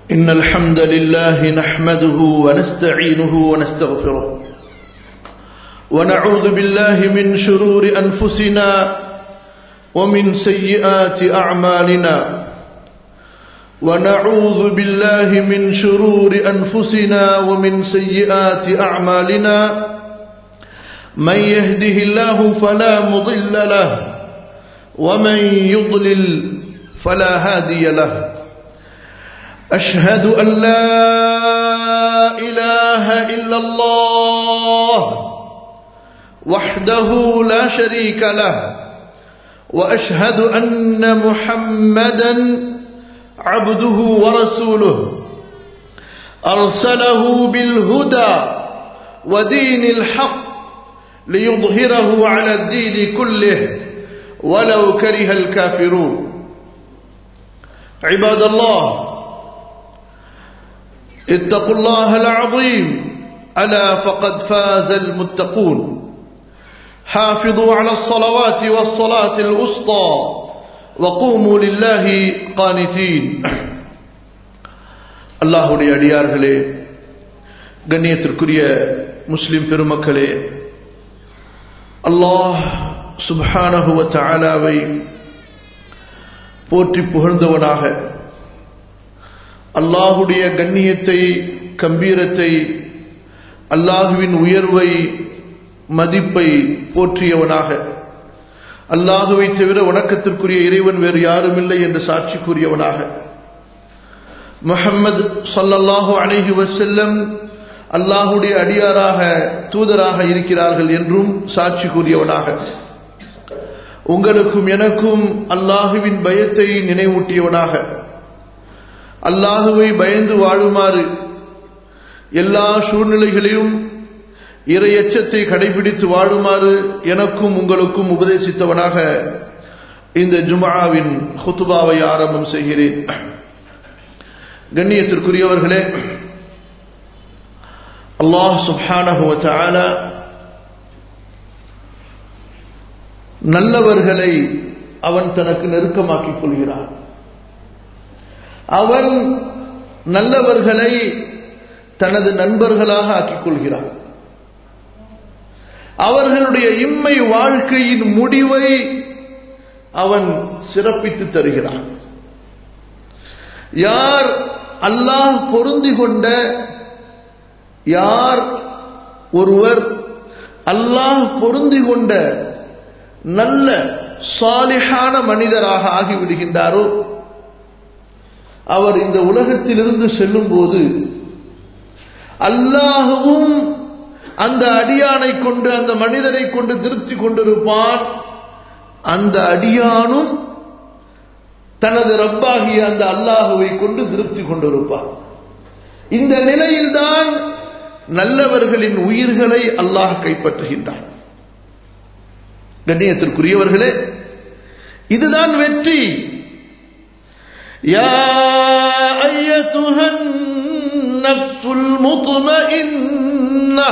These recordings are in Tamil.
إن الحمد لله نحمده ونستعينه ونستغفره ونعوذ بالله من شرور أنفسنا ومن سيئات أعمالنا ونعوذ بالله من شرور أنفسنا ومن سيئات أعمالنا من يهده الله فلا مضل له ومن يضلل فلا هادي له أشهد أن لا إله إلا الله وحده لا شريك له وأشهد أن محمدا عبده ورسوله أرسله بالهدى ودين الحق ليظهره على الدين كله ولو كره الكافرون عباد الله اتقوا الله العظيم ألا فقد فاز المتقون حافظوا على الصلوات والصلاة الوسطى وقوموا لله قانتين அல்லாஹுடைய அடியார்களே கண்ணியத்திற்குரிய முஸ்லிம் பெருமக்களே அல்லாஹ் சுப்ஹானஹுவ தஆலாவை போற்றி புகழ்ந்தவனாக அல்லாஹுடைய கண்ணியத்தை கம்பீரத்தை அல்லாஹுவின் உயர்வை மதிப்பை போற்றியவனாக அல்லாஹுவை தவிர வணக்கத்திற்குரிய இறைவன் வேறு யாரும் இல்லை என்று சாட்சி கூறியவனாக முஹம்மது சல்லல்லாஹு அலைஹி வசல்லம் அல்லாஹுடைய அடியாராக தூதராக இருக்கிறார்கள் என்றும் சாட்சி கூறியவனாக உங்களுக்கும் எனக்கும் அல்லாஹுவின் பயத்தை நினைவூட்டியவனாக அல்லாஹுவை பயந்து வாழுமாறு எல்லா சூழ்நிலைகளிலும் இறை எச்சத்தை கடைபிடித்து வாழுமாறு எனக்கும் உங்களுக்கும் உபதேசித்தவனாக இந்த ஜுமாவின் ஹுத்துபாவை ஆரம்பம் செய்கிறேன் கண்ணியத்திற்குரியவர்களே அல்லாஹ் சுப்ஹானஹுவ நல்லவர்களை அவன் தனக்கு நெருக்கமாக்கிக் கொள்கிறான் அவன் நல்லவர்களை தனது நண்பர்களாக ஆக்கிக் கொள்கிறான் அவர்களுடைய இம்மை வாழ்க்கையின் முடிவை அவன் சிறப்பித்து தருகிறான் யார் அல்லாஹ் பொருந்தி கொண்ட யார் ஒருவர் அல்லாஹ் பொருந்தி கொண்ட நல்ல சாலிஹான மனிதராக ஆகிவிடுகின்றாரோ அவர் இந்த உலகத்திலிருந்து செல்லும் போது அல்லாஹுவும் அந்த அடியானை கொண்டு அந்த மனிதனை கொண்டு திருப்தி கொண்டிருப்பான் அந்த அடியானும் தனது ரப்பாகிய அந்த அல்லாஹுவை கொண்டு திருப்தி கொண்டிருப்பான் இந்த நிலையில்தான் நல்லவர்களின் உயிர்களை அல்லாஹ் கைப்பற்றுகின்றான் கண்ணியத்திற்குரியவர்களே இதுதான் வெற்றி يا أيتها النفس المطمئنة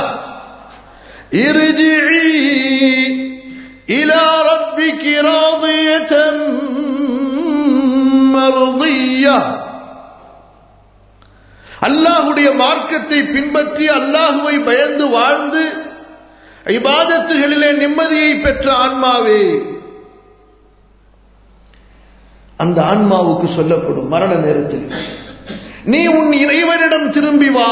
ارجعي إلى ربك راضية مرضية அல்லாஹுடைய மார்க்கத்தை பின்பற்றி அல்லாஹுவை பயந்து வாழ்ந்து இபாதத்துகளிலே நிம்மதியை பெற்ற ஆன்மாவே அந்த ஆன்மாவுக்கு சொல்லப்படும் மரண நேரத்தில் நீ உன் இறைவனிடம் திரும்பி வா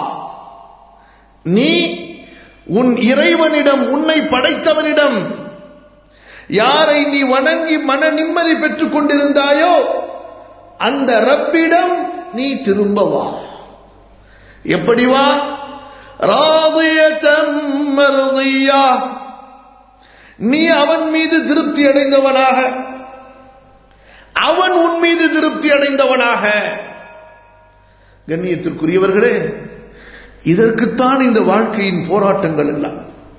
நீ உன் இறைவனிடம் உன்னை படைத்தவனிடம் யாரை நீ வணங்கி மன நிம்மதி பெற்றுக் கொண்டிருந்தாயோ அந்த ரப்பிடம் நீ திரும்ப வா எப்படி வா நீ அவன் மீது திருப்தி அடைந்தவனாக அவன் உன் மீது திருப்தி அடைந்தவனாக கண்ணியத்திற்குரியவர்களே இதற்குத்தான் இந்த வாழ்க்கையின் போராட்டங்கள் எல்லாம்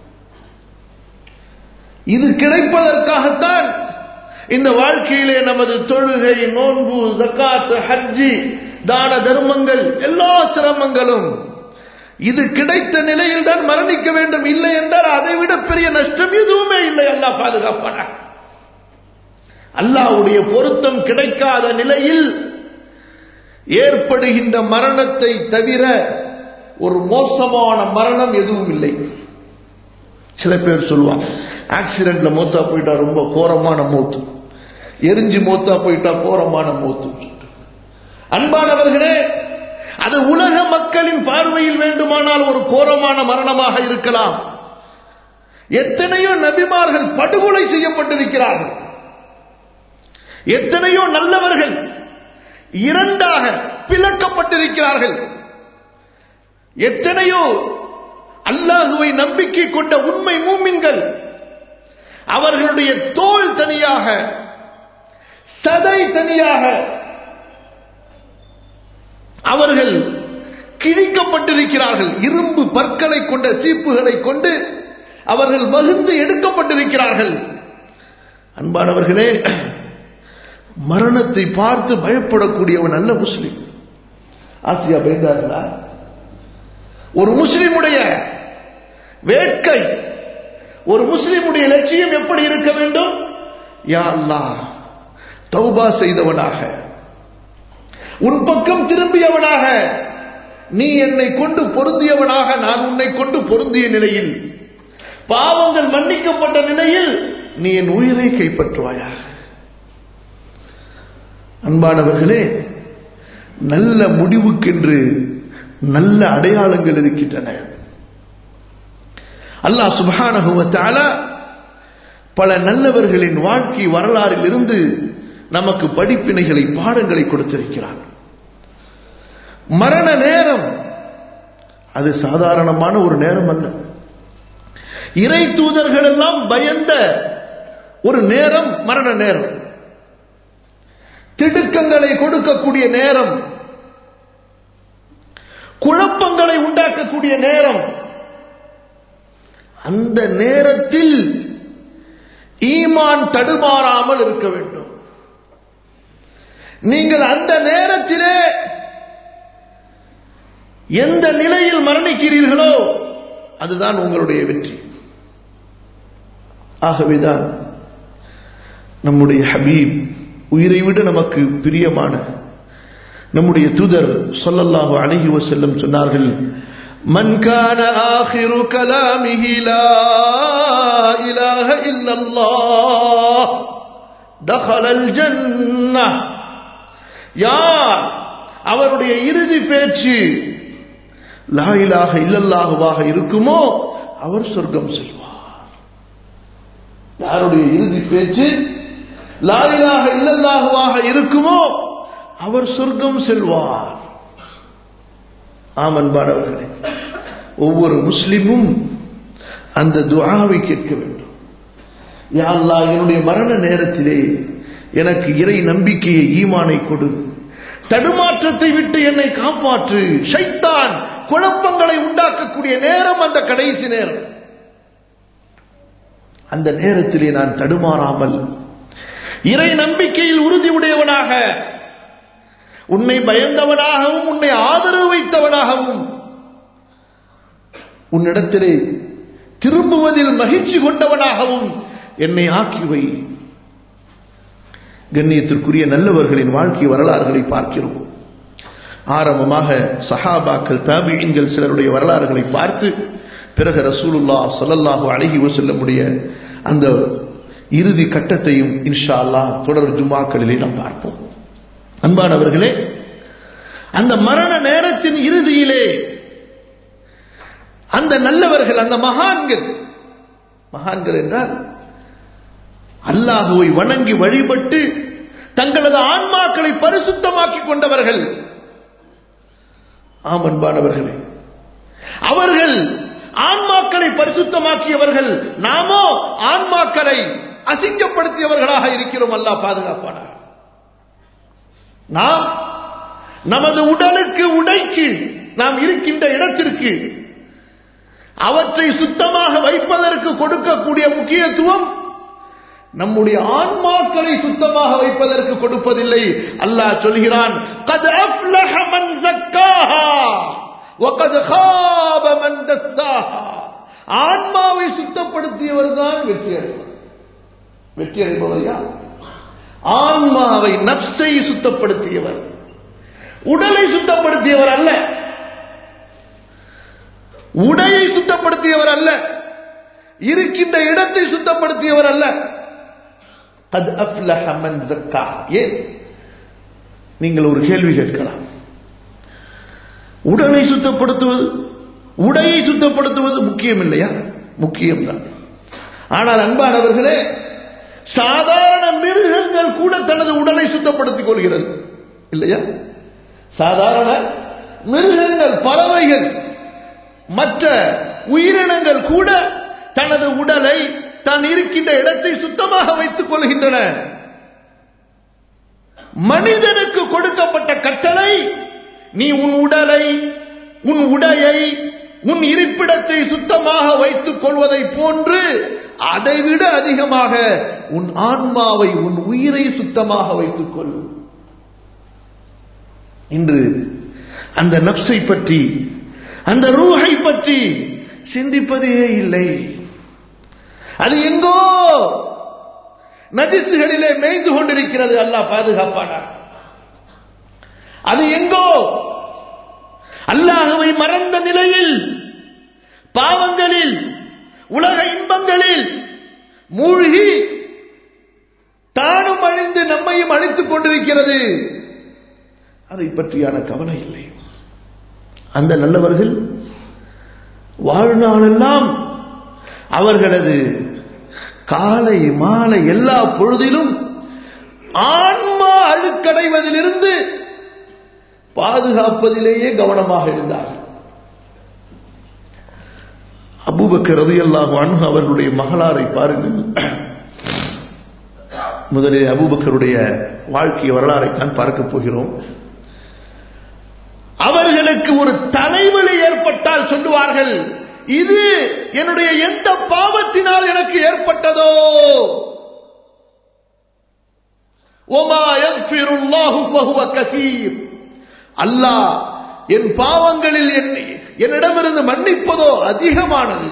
இது கிடைப்பதற்காகத்தான் இந்த வாழ்க்கையிலே நமது தொழுகை நோன்பு ஜக்காத்து ஹஜ்ஜி தான தர்மங்கள் எல்லா சிரமங்களும் இது கிடைத்த நிலையில் தான் மரணிக்க வேண்டும் இல்லை என்றால் அதை விட பெரிய நஷ்டம் எதுவுமே இல்லை அல்லா பாதுகாப்பான அல்லாஹ்வுடைய பொருத்தம் கிடைக்காத நிலையில் ஏற்படுகின்ற மரணத்தை தவிர ஒரு மோசமான மரணம் எதுவும் இல்லை சில பேர் சொல்லுவாங்க ஆக்சிடென்ட்ல மூத்தா போயிட்டா ரொம்ப கோரமான மூத்து எரிஞ்சு மூத்தா போயிட்டா கோரமான மூத்து அன்பானவர்களே அது உலக மக்களின் பார்வையில் வேண்டுமானால் ஒரு கோரமான மரணமாக இருக்கலாம் எத்தனையோ நபிமார்கள் படுகொலை செய்யப்பட்டிருக்கிறார்கள் எத்தனையோ நல்லவர்கள் இரண்டாக பிளக்கப்பட்டிருக்கிறார்கள் எத்தனையோ அல்லாஹுவை நம்பிக்கை கொண்ட உண்மை மூமின்கள் அவர்களுடைய தோல் தனியாக சதை தனியாக அவர்கள் கிழிக்கப்பட்டிருக்கிறார்கள் இரும்பு பற்களை கொண்ட சீப்புகளை கொண்டு அவர்கள் மகிழ்ந்து எடுக்கப்பட்டிருக்கிறார்கள் அன்பானவர்களே மரணத்தை பார்த்து பயப்படக்கூடியவன் நல்ல முஸ்லிம் ஆசியா பயந்தார்களா ஒரு முஸ்லிமுடைய வேட்கை ஒரு முஸ்லிமுடைய லட்சியம் எப்படி இருக்க வேண்டும் யா அல்லாஹ் தௌபா செய்தவனாக உன் பக்கம் திரும்பியவனாக நீ என்னை கொண்டு பொருந்தியவனாக நான் உன்னை கொண்டு பொருந்திய நிலையில் பாவங்கள் மன்னிக்கப்பட்ட நிலையில் நீ என் உயிரை கைப்பற்றுவாயாக அன்பானவர்களே நல்ல முடிவுக்கென்று நல்ல அடையாளங்கள் இருக்கின்றன அல்லாஹ் சுபஹானகுவத்தால பல நல்லவர்களின் வாழ்க்கை வரலாறில் இருந்து நமக்கு படிப்பினைகளை பாடங்களை கொடுத்திருக்கிறார் மரண நேரம் அது சாதாரணமான ஒரு நேரம் அல்ல இறை தூதர்கள் எல்லாம் பயந்த ஒரு நேரம் மரண நேரம் திடுக்கங்களை கொடுக்கக்கூடிய நேரம் குழப்பங்களை உண்டாக்கக்கூடிய நேரம் அந்த நேரத்தில் ஈமான் தடுமாறாமல் இருக்க வேண்டும் நீங்கள் அந்த நேரத்திலே எந்த நிலையில் மரணிக்கிறீர்களோ அதுதான் உங்களுடைய வெற்றி ஆகவேதான் நம்முடைய ஹபீப் உயிரை விட நமக்கு பிரியமான நம்முடைய தூதர் சொல்லல்லாஹு அழகி செல்லும் சொன்னார்கள் من كان آخر كلامه لا إله إلا الله دخل الجنة யார் அவருடைய இறுதி பேச்சு லா இலாக இல்லல்லாஹுவாக இருக்குமோ அவர் சொர்க்கம் செல்வார் யாருடைய இறுதி பேச்சு லா இலாக இல்லல்லாஹுவாக இருக்குமோ அவர் சொர்க்கம் செல்வார் ஆமன்பானவர்களே ஒவ்வொரு முஸ்லிமும் அந்த துஆவை கேட்க வேண்டும் யா அல்லாஹ் என்னுடைய மரண நேரத்திலே எனக்கு இறை நம்பிக்கையை ஈமானை கொடு தடுமாற்றத்தை விட்டு என்னை காப்பாற்று ஷைத்தான் குழப்பங்களை உண்டாக்கக்கூடிய நேரம் அந்த கடைசி நேரம் அந்த நேரத்திலே நான் தடுமாறாமல் இறை நம்பிக்கையில் உறுதி உடையவனாக உன்னை பயந்தவனாகவும் உன்னை ஆதரவு வைத்தவனாகவும் உன்னிடத்திலே திரும்புவதில் மகிழ்ச்சி கொண்டவனாகவும் என்னை ஆக்கிவை கண்ணியத்திற்குரிய நல்லவர்களின் வாழ்க்கை வரலாறுகளை பார்க்கிறோம் ஆரம்பமாக சஹாபாக்கள் தாபியன்கள் சிலருடைய வரலாறுகளை பார்த்து பிறகு ரசூலுல்லா சல்லல்லாஹு அழகி செல்லமுடைய அந்த இறுதி கட்டத்தையும் இன்ஷா அல்லாஹ் தொடர் ஜுமாக்களிலே நாம் பார்ப்போம் அன்பானவர்களே அந்த மரண நேரத்தின் இறுதியிலே அந்த நல்லவர்கள் அந்த மகான்கள் மகான்கள் என்றால் அல்லாஹுவை வணங்கி வழிபட்டு தங்களது ஆன்மாக்களை பரிசுத்தமாக்கி கொண்டவர்கள் ஆம் அன்பானவர்களே அவர்கள் ஆன்மாக்களை பரிசுத்தமாக்கியவர்கள் நாமோ ஆன்மாக்களை அசிங்கப்படுத்தியவர்களாக இருக்கிறோம் அல்லாஹ் பாதுகாப்பானார் நாம் நமது உடலுக்கு உடைக்கு நாம் இருக்கின்ற இடத்திற்கு அவற்றை சுத்தமாக வைப்பதற்கு கொடுக்கக்கூடிய முக்கியத்துவம் நம்முடைய ஆன்மாக்களை சுத்தமாக வைப்பதற்கு கொடுப்பதில்லை அல்லாஹ் சொல்கிறான் قد أفلح من زكاها وقد خاب من دساها ஆன்மாவை சுத்தப்படுத்தியவர் தான் வெற்றி அடைவார் வெற்றி அடைபவர் யார் ஆன்மாவை நப்சை சுத்தப்படுத்தியவர் உடலை சுத்தப்படுத்தியவர் அல்ல உடையை சுத்தப்படுத்தியவர் அல்ல இருக்கின்ற இடத்தை சுத்தப்படுத்தியவர் அல்ல அது அஃப்லஹ மன் ஜக்கா ஏன் நீங்கள் ஒரு கேள்வி கேட்கலாம் உடலை சுத்தப்படுத்துவது உடையை சுத்தப்படுத்துவது முக்கியம் இல்லையா முக்கியம்தான் ஆனால் அன்பானவர்களே சாதாரண மிருகங்கள் கூட தனது உடலை சுத்தப்படுத்திக் கொள்கிறது இல்லையா சாதாரண மிருகங்கள் பறவைகள் மற்ற உயிரினங்கள் கூட தனது உடலை தான் இருக்கின்ற இடத்தை சுத்தமாக வைத்துக் கொள்கின்றன மனிதனுக்கு கொடுக்கப்பட்ட கட்டளை நீ உன் உடலை உன் உடையை உன் இருப்பிடத்தை சுத்தமாக வைத்துக் கொள்வதை போன்று அதைவிட அதிகமாக உன் ஆன்மாவை உன் உயிரை சுத்தமாக வைத்துக் கொள் இன்று அந்த நப்சை பற்றி அந்த ரூஹை பற்றி சிந்திப்பதே இல்லை அது எங்கோ நஜிசுகளிலே மேய்ந்து கொண்டிருக்கிறது அல்லாஹ் பாதுகாப்பானா அது எங்கோ அல்லாஹுவை மறந்த நிலையில் பாவங்களில் உலக இன்பங்களில் மூழ்கி தானும் அழிந்து நம்மையும் அழித்துக் கொண்டிருக்கிறது அதை பற்றியான கவலை இல்லை அந்த நல்லவர்கள் வாழ்நாளெல்லாம் அவர்களது காலை மாலை எல்லா பொழுதிலும் ஆன்மா அழுக்கடைவதிலிருந்து பாதுகாப்பதிலேயே கவனமாக இருந்தார்கள் அபூபக்கர் ரதியல்லாஹு அன்ஹு அவர்களுடைய மகளாரை பாருங்கள் முதலில் அபூபக்கருடைய வாழ்க்கை வரலாறை தான் பார்க்க போகிறோம் அவர்களுக்கு ஒரு தலைவலி ஏற்பட்டால் சொல்லுவார்கள் இது என்னுடைய எந்த பாவத்தினால் எனக்கு ஏற்பட்டதோ ஒமா யக்ஃபிருல்லாஹு ஃபஹுவ கசீர் அல்லாஹ் என் பாவங்களில் என்னிடமிருந்து மன்னிப்பதோ அதிகமானது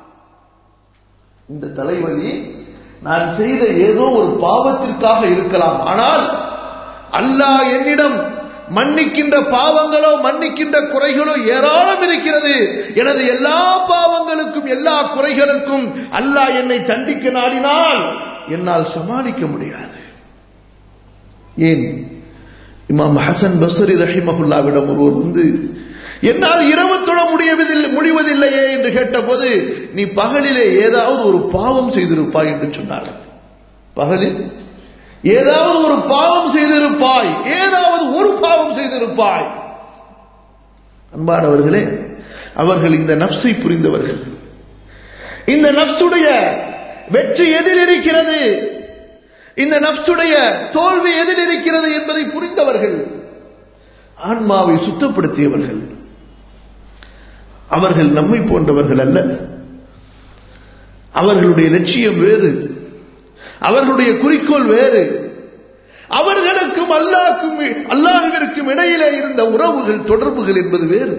இந்த தலைவலி நான் செய்த ஏதோ ஒரு பாவத்திற்காக இருக்கலாம் ஆனால் அல்லாஹ் என்னிடம் மன்னிக்கின்ற பாவங்களோ மன்னிக்கின்ற குறைகளோ ஏராளம் இருக்கிறது எனது எல்லா பாவங்களுக்கும் எல்லா குறைகளுக்கும் அல்லாஹ் என்னை தண்டிக்க நாடினால் என்னால் சமாளிக்க முடியாது ஏன் இமாம் ஹசன் பசரி ரஹிமஹுல்லாவிடம் ஒருவர் வந்து என்னால் இரவு தொழ முடியவதில்லை முடிவதில்லையே என்று கேட்டபோது நீ பகலிலே ஏதாவது ஒரு பாவம் செய்திருப்பாய் என்று சொன்னார்கள் பகலில் ஏதாவது ஒரு பாவம் செய்திருப்பாய் ஏதாவது ஒரு பாவம் செய்திருப்பாய் அன்பானவர்களே அவர்கள் இந்த நப்சை புரிந்தவர்கள் இந்த நப்சுடைய வெற்றி எதில் இருக்கிறது இந்த நப்சுடைய தோல்வி எதில் இருக்கிறது என்பதை புரிந்தவர்கள் ஆன்மாவை சுத்தப்படுத்தியவர்கள் அவர்கள் நம்மை போன்றவர்கள் அல்ல அவர்களுடைய லட்சியம் வேறு அவர்களுடைய குறிக்கோள் வேறு அவர்களுக்கும் அல்லாஹ்க்கும் அல்லாஹுவிற்கும் இடையிலே இருந்த உறவுகள் தொடர்புகள் என்பது வேறு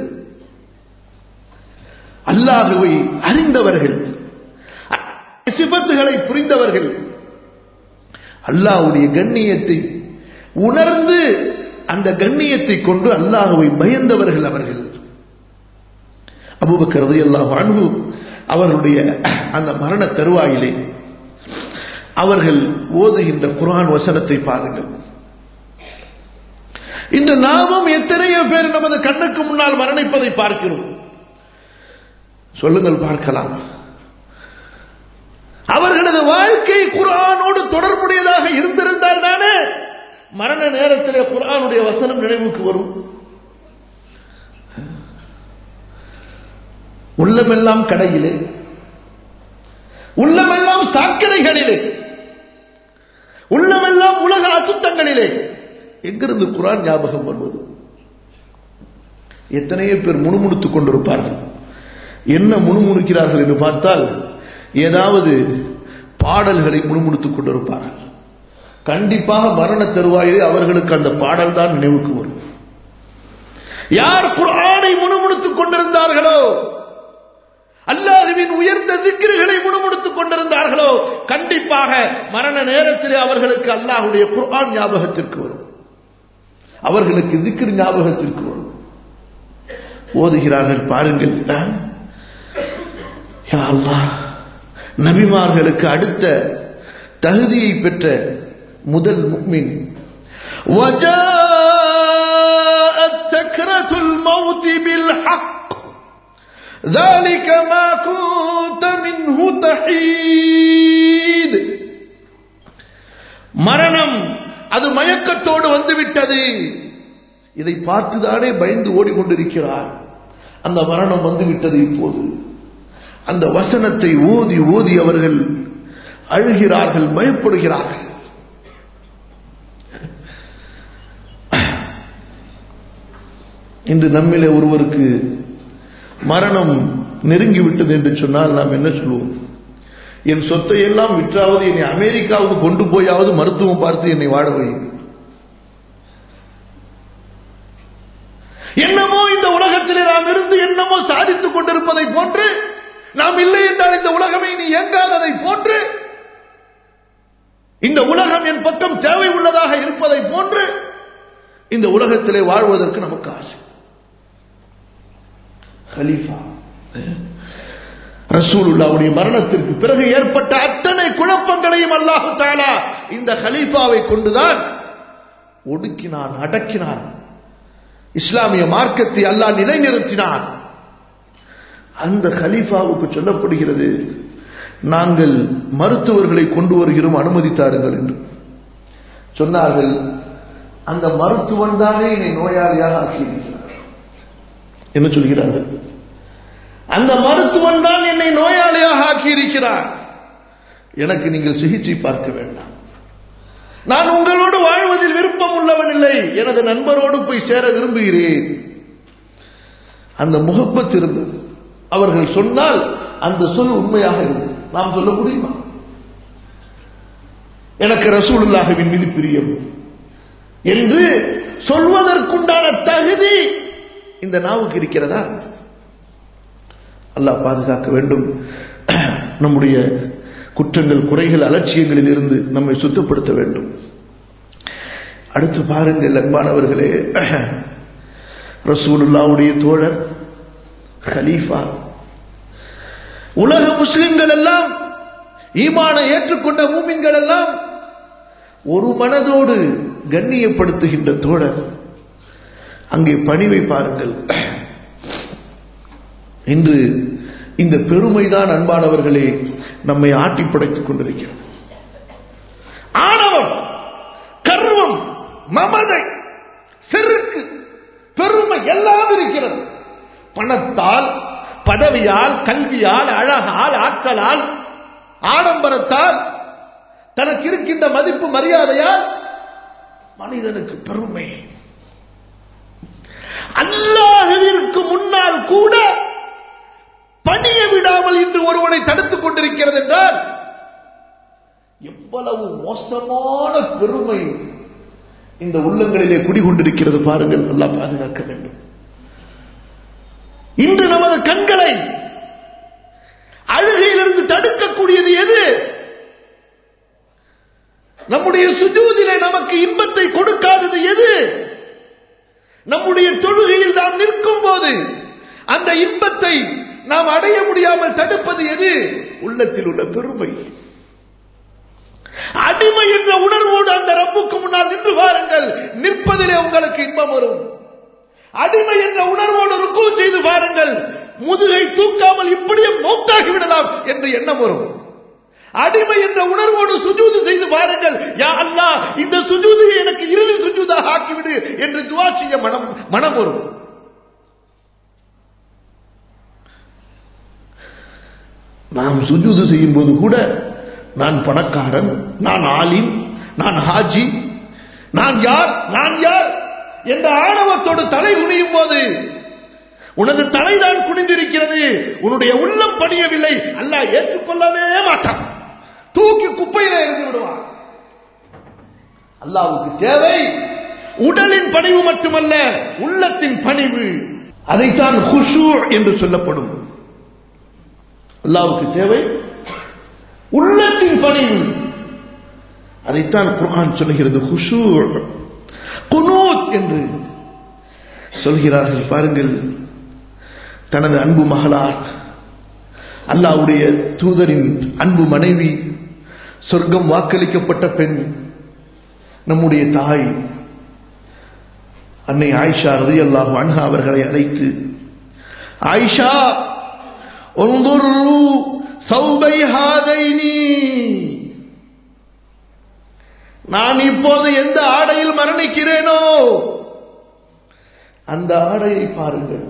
அல்லாஹுவை அறிந்தவர்கள் சிபத்துகளை புரிந்தவர்கள் அல்லாஹுடைய கண்ணியத்தை உணர்ந்து அந்த கண்ணியத்தை கொண்டு அல்லாஹுவை பயந்தவர்கள் அவர்கள் அபுபக்கரது அல்லாஹ் அன்பு அவர்களுடைய அந்த மரண தருவாயிலே அவர்கள் ஓதுகின்ற குரான் வசனத்தை பாருங்கள் இந்த நாமும் எத்தனையோ பேர் நமது கண்ணுக்கு முன்னால் மரணிப்பதை பார்க்கிறோம் சொல்லுங்கள் பார்க்கலாம் அவர்களது வாழ்க்கை குரானோடு தொடர்புடையதாக இருந்திருந்தால் தானே மரண நேரத்திலே குரானுடைய வசனம் நினைவுக்கு வரும் உள்ளமெல்லாம் கடையிலே உள்ளமெல்லாம் சாக்கடைகளிலே உள்ளமெல்லாம் உலக அசுத்தங்களிலே எங்கிருந்து குரான் ஞாபகம் வருவது எத்தனையோ பேர் முணுமுணுத்துக் கொண்டிருப்பார்கள் என்ன முணுமுணுக்கிறார்கள் என்று பார்த்தால் ஏதாவது பாடல்களை முணுமுணுத்துக் கொண்டிருப்பார்கள் கண்டிப்பாக மரண தருவாயிலே அவர்களுக்கு அந்த பாடல் தான் நினைவுக்கு வரும் யார் குரானை முணுமுணுத்துக் கொண்டிருந்தார்களோ அல்லாஹுவின் உயர்ந்த திக்கிர்களை முணுமுணுத்துக் கொண்டிருந்தார்களோ கண்டிப்பாக மரண நேரத்திலே அவர்களுக்கு அல்லாஹுடைய குர்ஆன் ஞாபகத்திற்கு வரும் அவர்களுக்கு திக்ர் ஞாபகத்திற்கு வரும் ஓதுகிறார்கள் பாருங்கள் யா அல்லாஹ் நபிமார்களுக்கு அடுத்த தகுதியை பெற்ற முதல் முக்மின் وجاءت سكرة الموت بالحق ذلك ما كنت منه تحيد மரணம் அது மயக்கத்தோடு வந்துவிட்டது இதை பார்த்துதானே பயந்து ஓடிக்கொண்டிருக்கிறார் அந்த மரணம் வந்துவிட்டது இப்போது அந்த வசனத்தை ஓதி ஓதி அவர்கள் அழுகிறார்கள் பயப்படுகிறார்கள் இன்று நம்மிலே ஒருவருக்கு மரணம் நெருங்கிவிட்டது என்று சொன்னால் நாம் என்ன சொல்லுவோம் என் சொத்தை எல்லாம் விற்றாவது என்னை அமெரிக்காவுக்கு கொண்டு போயாவது மருத்துவம் பார்த்து என்னை வாழ வையும் என்னமோ இந்த உலகத்திலே நாம் இருந்து என்னமோ சாதித்துக் கொண்டிருப்பதை போன்று நாம் இல்லை என்றால் இந்த உலகமே நீ இயங்காததை போன்று இந்த உலகம் என் பக்கம் தேவை உள்ளதாக இருப்பதை போன்று இந்த உலகத்திலே வாழ்வதற்கு நமக்கு ஆசை ஹலீஃபா ரசூலுல்லாவுடைய மரணத்திற்கு பிறகு ஏற்பட்ட அத்தனை குழப்பங்களையும் அல்லாஹு தாலா இந்த ஹலீஃபாவை கொண்டுதான் ஒடுக்கினான் அடக்கினான் இஸ்லாமிய மார்க்கத்தை அல்லாஹ் நிலைநிறுத்தினான் அந்த ஹலீஃபாவுக்கு சொல்லப்படுகிறது நாங்கள் மருத்துவர்களை கொண்டு வருகிறோம் அனுமதித்தாருங்கள் என்று சொன்னார்கள் அந்த மருத்துவன் தானே என்னை நோயாளியாக ஆக்கியிருக்கிறார் என்ன சொல்கிறார்கள் அந்த மருத்துவன் தான் என்னை நோயாளியாக ஆக்கியிருக்கிறார் எனக்கு நீங்கள் சிகிச்சை பார்க்க வேண்டாம் நான் உங்களோடு வாழ்வதில் விருப்பம் உள்ளவன் இல்லை எனது நண்பரோடு போய் சேர விரும்புகிறேன் அந்த முகப்பத் இருந்தது அவர்கள் சொன்னால் அந்த சொல் உண்மையாக இருக்கும் நாம் சொல்ல முடியுமா எனக்கு ரசூலுல்லாஹவின் மீது பிரியம் என்று சொல்வதற்குண்டான தகுதி இந்த நாவுக்கு இருக்கிறதா அல்லாஹ் பாதுகாக்க வேண்டும் நம்முடைய குற்றங்கள் குறைகள் அலட்சியங்களில் இருந்து நம்மை சுத்தப்படுத்த வேண்டும் அடுத்து பாருங்கள் அன்பானவர்களே ரசூலுல்லாவுடைய தோழர் ஹலீஃபா உலக முஸ்லிம்கள் எல்லாம் ஈமான ஏற்றுக்கொண்ட மூமின்கள் எல்லாம் ஒரு மனதோடு கண்ணியப்படுத்துகின்ற தோழர் அங்கே பணிவை பாருங்கள் இன்று இந்த பெருமைதான் அன்பானவர்களே நம்மை ஆட்டி படைத்துக் கொண்டிருக்கிறது ஆணவம் கர்வம் மமதை செருக்கு பெருமை எல்லாம் இருக்கிறது பணத்தால் பதவியால் கல்வியால் அழகால் ஆற்றலால் ஆடம்பரத்தால் தனக்கு இருக்கின்ற மதிப்பு மரியாதையால் மனிதனுக்கு பெருமை அல்லாஹுவிற்கு முன்னால் கூட பணிய விடாமல் இன்று ஒருவனை தடுத்துக் கொண்டிருக்கிறது என்றால் எவ்வளவு மோசமான பெருமை இந்த உள்ளங்களிலே குடிகொண்டிருக்கிறது பாருங்கள் நல்லா பாதுகாக்க வேண்டும் இன்று நமது கண்களை அழுகையிலிருந்து தடுக்கக்கூடியது எது நம்முடைய சுஜூதிலே நமக்கு இன்பத்தை கொடுக்காதது எது நம்முடைய தொழுகையில் நாம் நிற்கும் போது அந்த இன்பத்தை நாம் அடைய முடியாமல் தடுப்பது எது உள்ளத்தில் உள்ள பெருமை அடிமை என்ற உணர்வோடு அந்த ரப்புக்கு முன்னால் நின்று பாருங்கள் நிற்பதிலே உங்களுக்கு இன்பம் வரும் அடிமை என்ற உணர்வோடு ருக்கு செய்து பாருங்கள் முதுகை தூக்காமல் இப்படியே மௌத்தாகி விடலாம் என்று எண்ணம் வரும் அடிமை என்ற உணர்வோடு சுஜூது செய்து பாருங்கள் யா அல்லா இந்த சுஜூதை எனக்கு இறுதி சுஜூதாக ஆக்கிவிடு என்று துவா செய்ய மனம் மனம் வரும் நாம் சுஜூது செய்யும் போது கூட நான் பணக்காரன் நான் ஆலிம் நான் ஹாஜி நான் யார் நான் யார் என்ற ஆணவத்தோடு தலை குனியும் போது உனது தலைதான் குனிந்திருக்கிறது உன்னுடைய உள்ளம் பணியவில்லை அல்லாஹ் ஏற்றுக்கொள்ளவே மாட்டான் தூக்கி குப்பையில இருந்து விடுவான் அல்லாவுக்கு தேவை உடலின் பணிவு மட்டுமல்ல உள்ளத்தின் பணிவு அதைத்தான் ஹுஷூ என்று சொல்லப்படும் அல்லாவுக்கு தேவை உள்ளத்தின் பணிவு அதைத்தான் குர்ஆன் சொல்லுகிறது ஹுஷூ குனூத் என்று சொல்கிறார்கள் பாருங்கள் தனது அன்பு மகளார் அல்லாவுடைய தூதரின் அன்பு மனைவி சொர்க்கம் வாக்களிக்கப்பட்ட பெண் நம்முடைய தாய் அன்னை ஆயிஷா ரதி அல்லாஹு அன்ஹா அவர்களை அழைத்து ஆயிஷா ஒன்றுரு சௌபை ஹாதைனி நான் இப்போது எந்த ஆடையில் மரணிக்கிறேனோ அந்த ஆடையை பாருங்கள்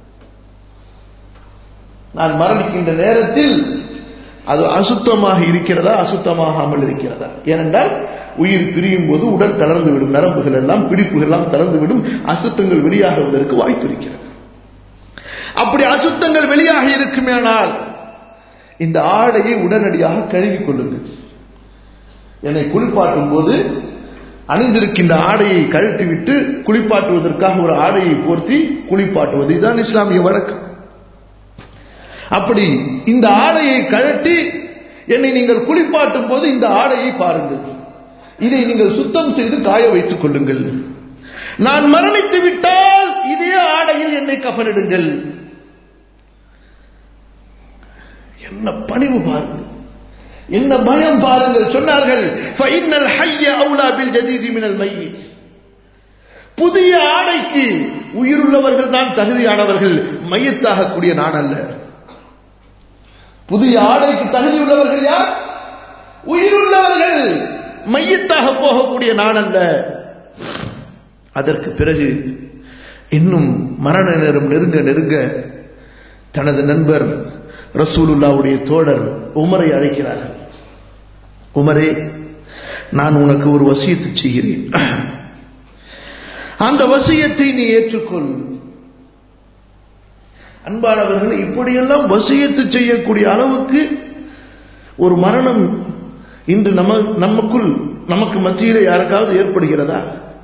நான் மரணிக்கின்ற நேரத்தில் அது அசுத்தமாக இருக்கிறதா அசுத்தமாகாமல் இருக்கிறதா ஏனென்றால் உயிர் பிரியும் போது உடல் தளர்ந்து விடும் நரம்புகள் எல்லாம் பிடிப்புகள் எல்லாம் தளர்ந்து விடும் அசுத்தங்கள் வெளியாகுவதற்கு வாய்ப்பு இருக்கிறது அப்படி அசுத்தங்கள் வெளியாக இருக்குமேனால் இந்த ஆடையை உடனடியாக கழுவிக் கொள்ளுங்கள் என்னை குளிப்பாட்டும் போது அணிந்திருக்கின்ற ஆடையை கழட்டிவிட்டு குளிப்பாட்டுவதற்காக ஒரு ஆடையை போர்த்தி குளிப்பாட்டுவது இதுதான் இஸ்லாமிய வழக்கம் அப்படி இந்த ஆடையை கழட்டி என்னை நீங்கள் குளிப்பாட்டும் போது இந்த ஆடையை பாருங்கள் இதை நீங்கள் சுத்தம் செய்து காய வைத்துக் கொள்ளுங்கள் நான் மரணித்து விட்டால் இதே ஆடையில் என்னை கஃனிடுங்கள் என்ன பணிவு பாருங்கள் என்ன பயம் பாருங்கள் சொன்னார்கள் ஃபைனல் ஹய்ய அவுலா பில் ஜதீதி மினல் மையித் புதிய ஆடைக்கு உயிருள்ளவர்கள் தான் தகுதியானவர்கள் மையத்தாகக்கூடிய நான் அல்ல புதிய ஆடைக்கு தகுதி உள்ளவர்கள் யார் உயிருள்ளவர்கள் மையத்தாக போகக்கூடிய நான் அல்ல அதற்கு பிறகு இன்னும் மரண நேரம் நெருங்க நெருங்க தனது நண்பர் ரசூலுல்லாவுடைய தோழர் உமரை அழைக்கிறார்கள் உமரே நான் உனக்கு ஒரு வசியத்தை செய்கிறேன் அந்த வசியத்தை நீ ஏற்றுக்கொள் அன்பானவர்கள் இப்படியெல்லாம் வசியத்து செய்யக்கூடிய அளவுக்கு ஒரு மரணம் இன்று நம்ம நமக்குள் நமக்கு மத்தியிலே யாருக்காவது ஏற்படுகிறதா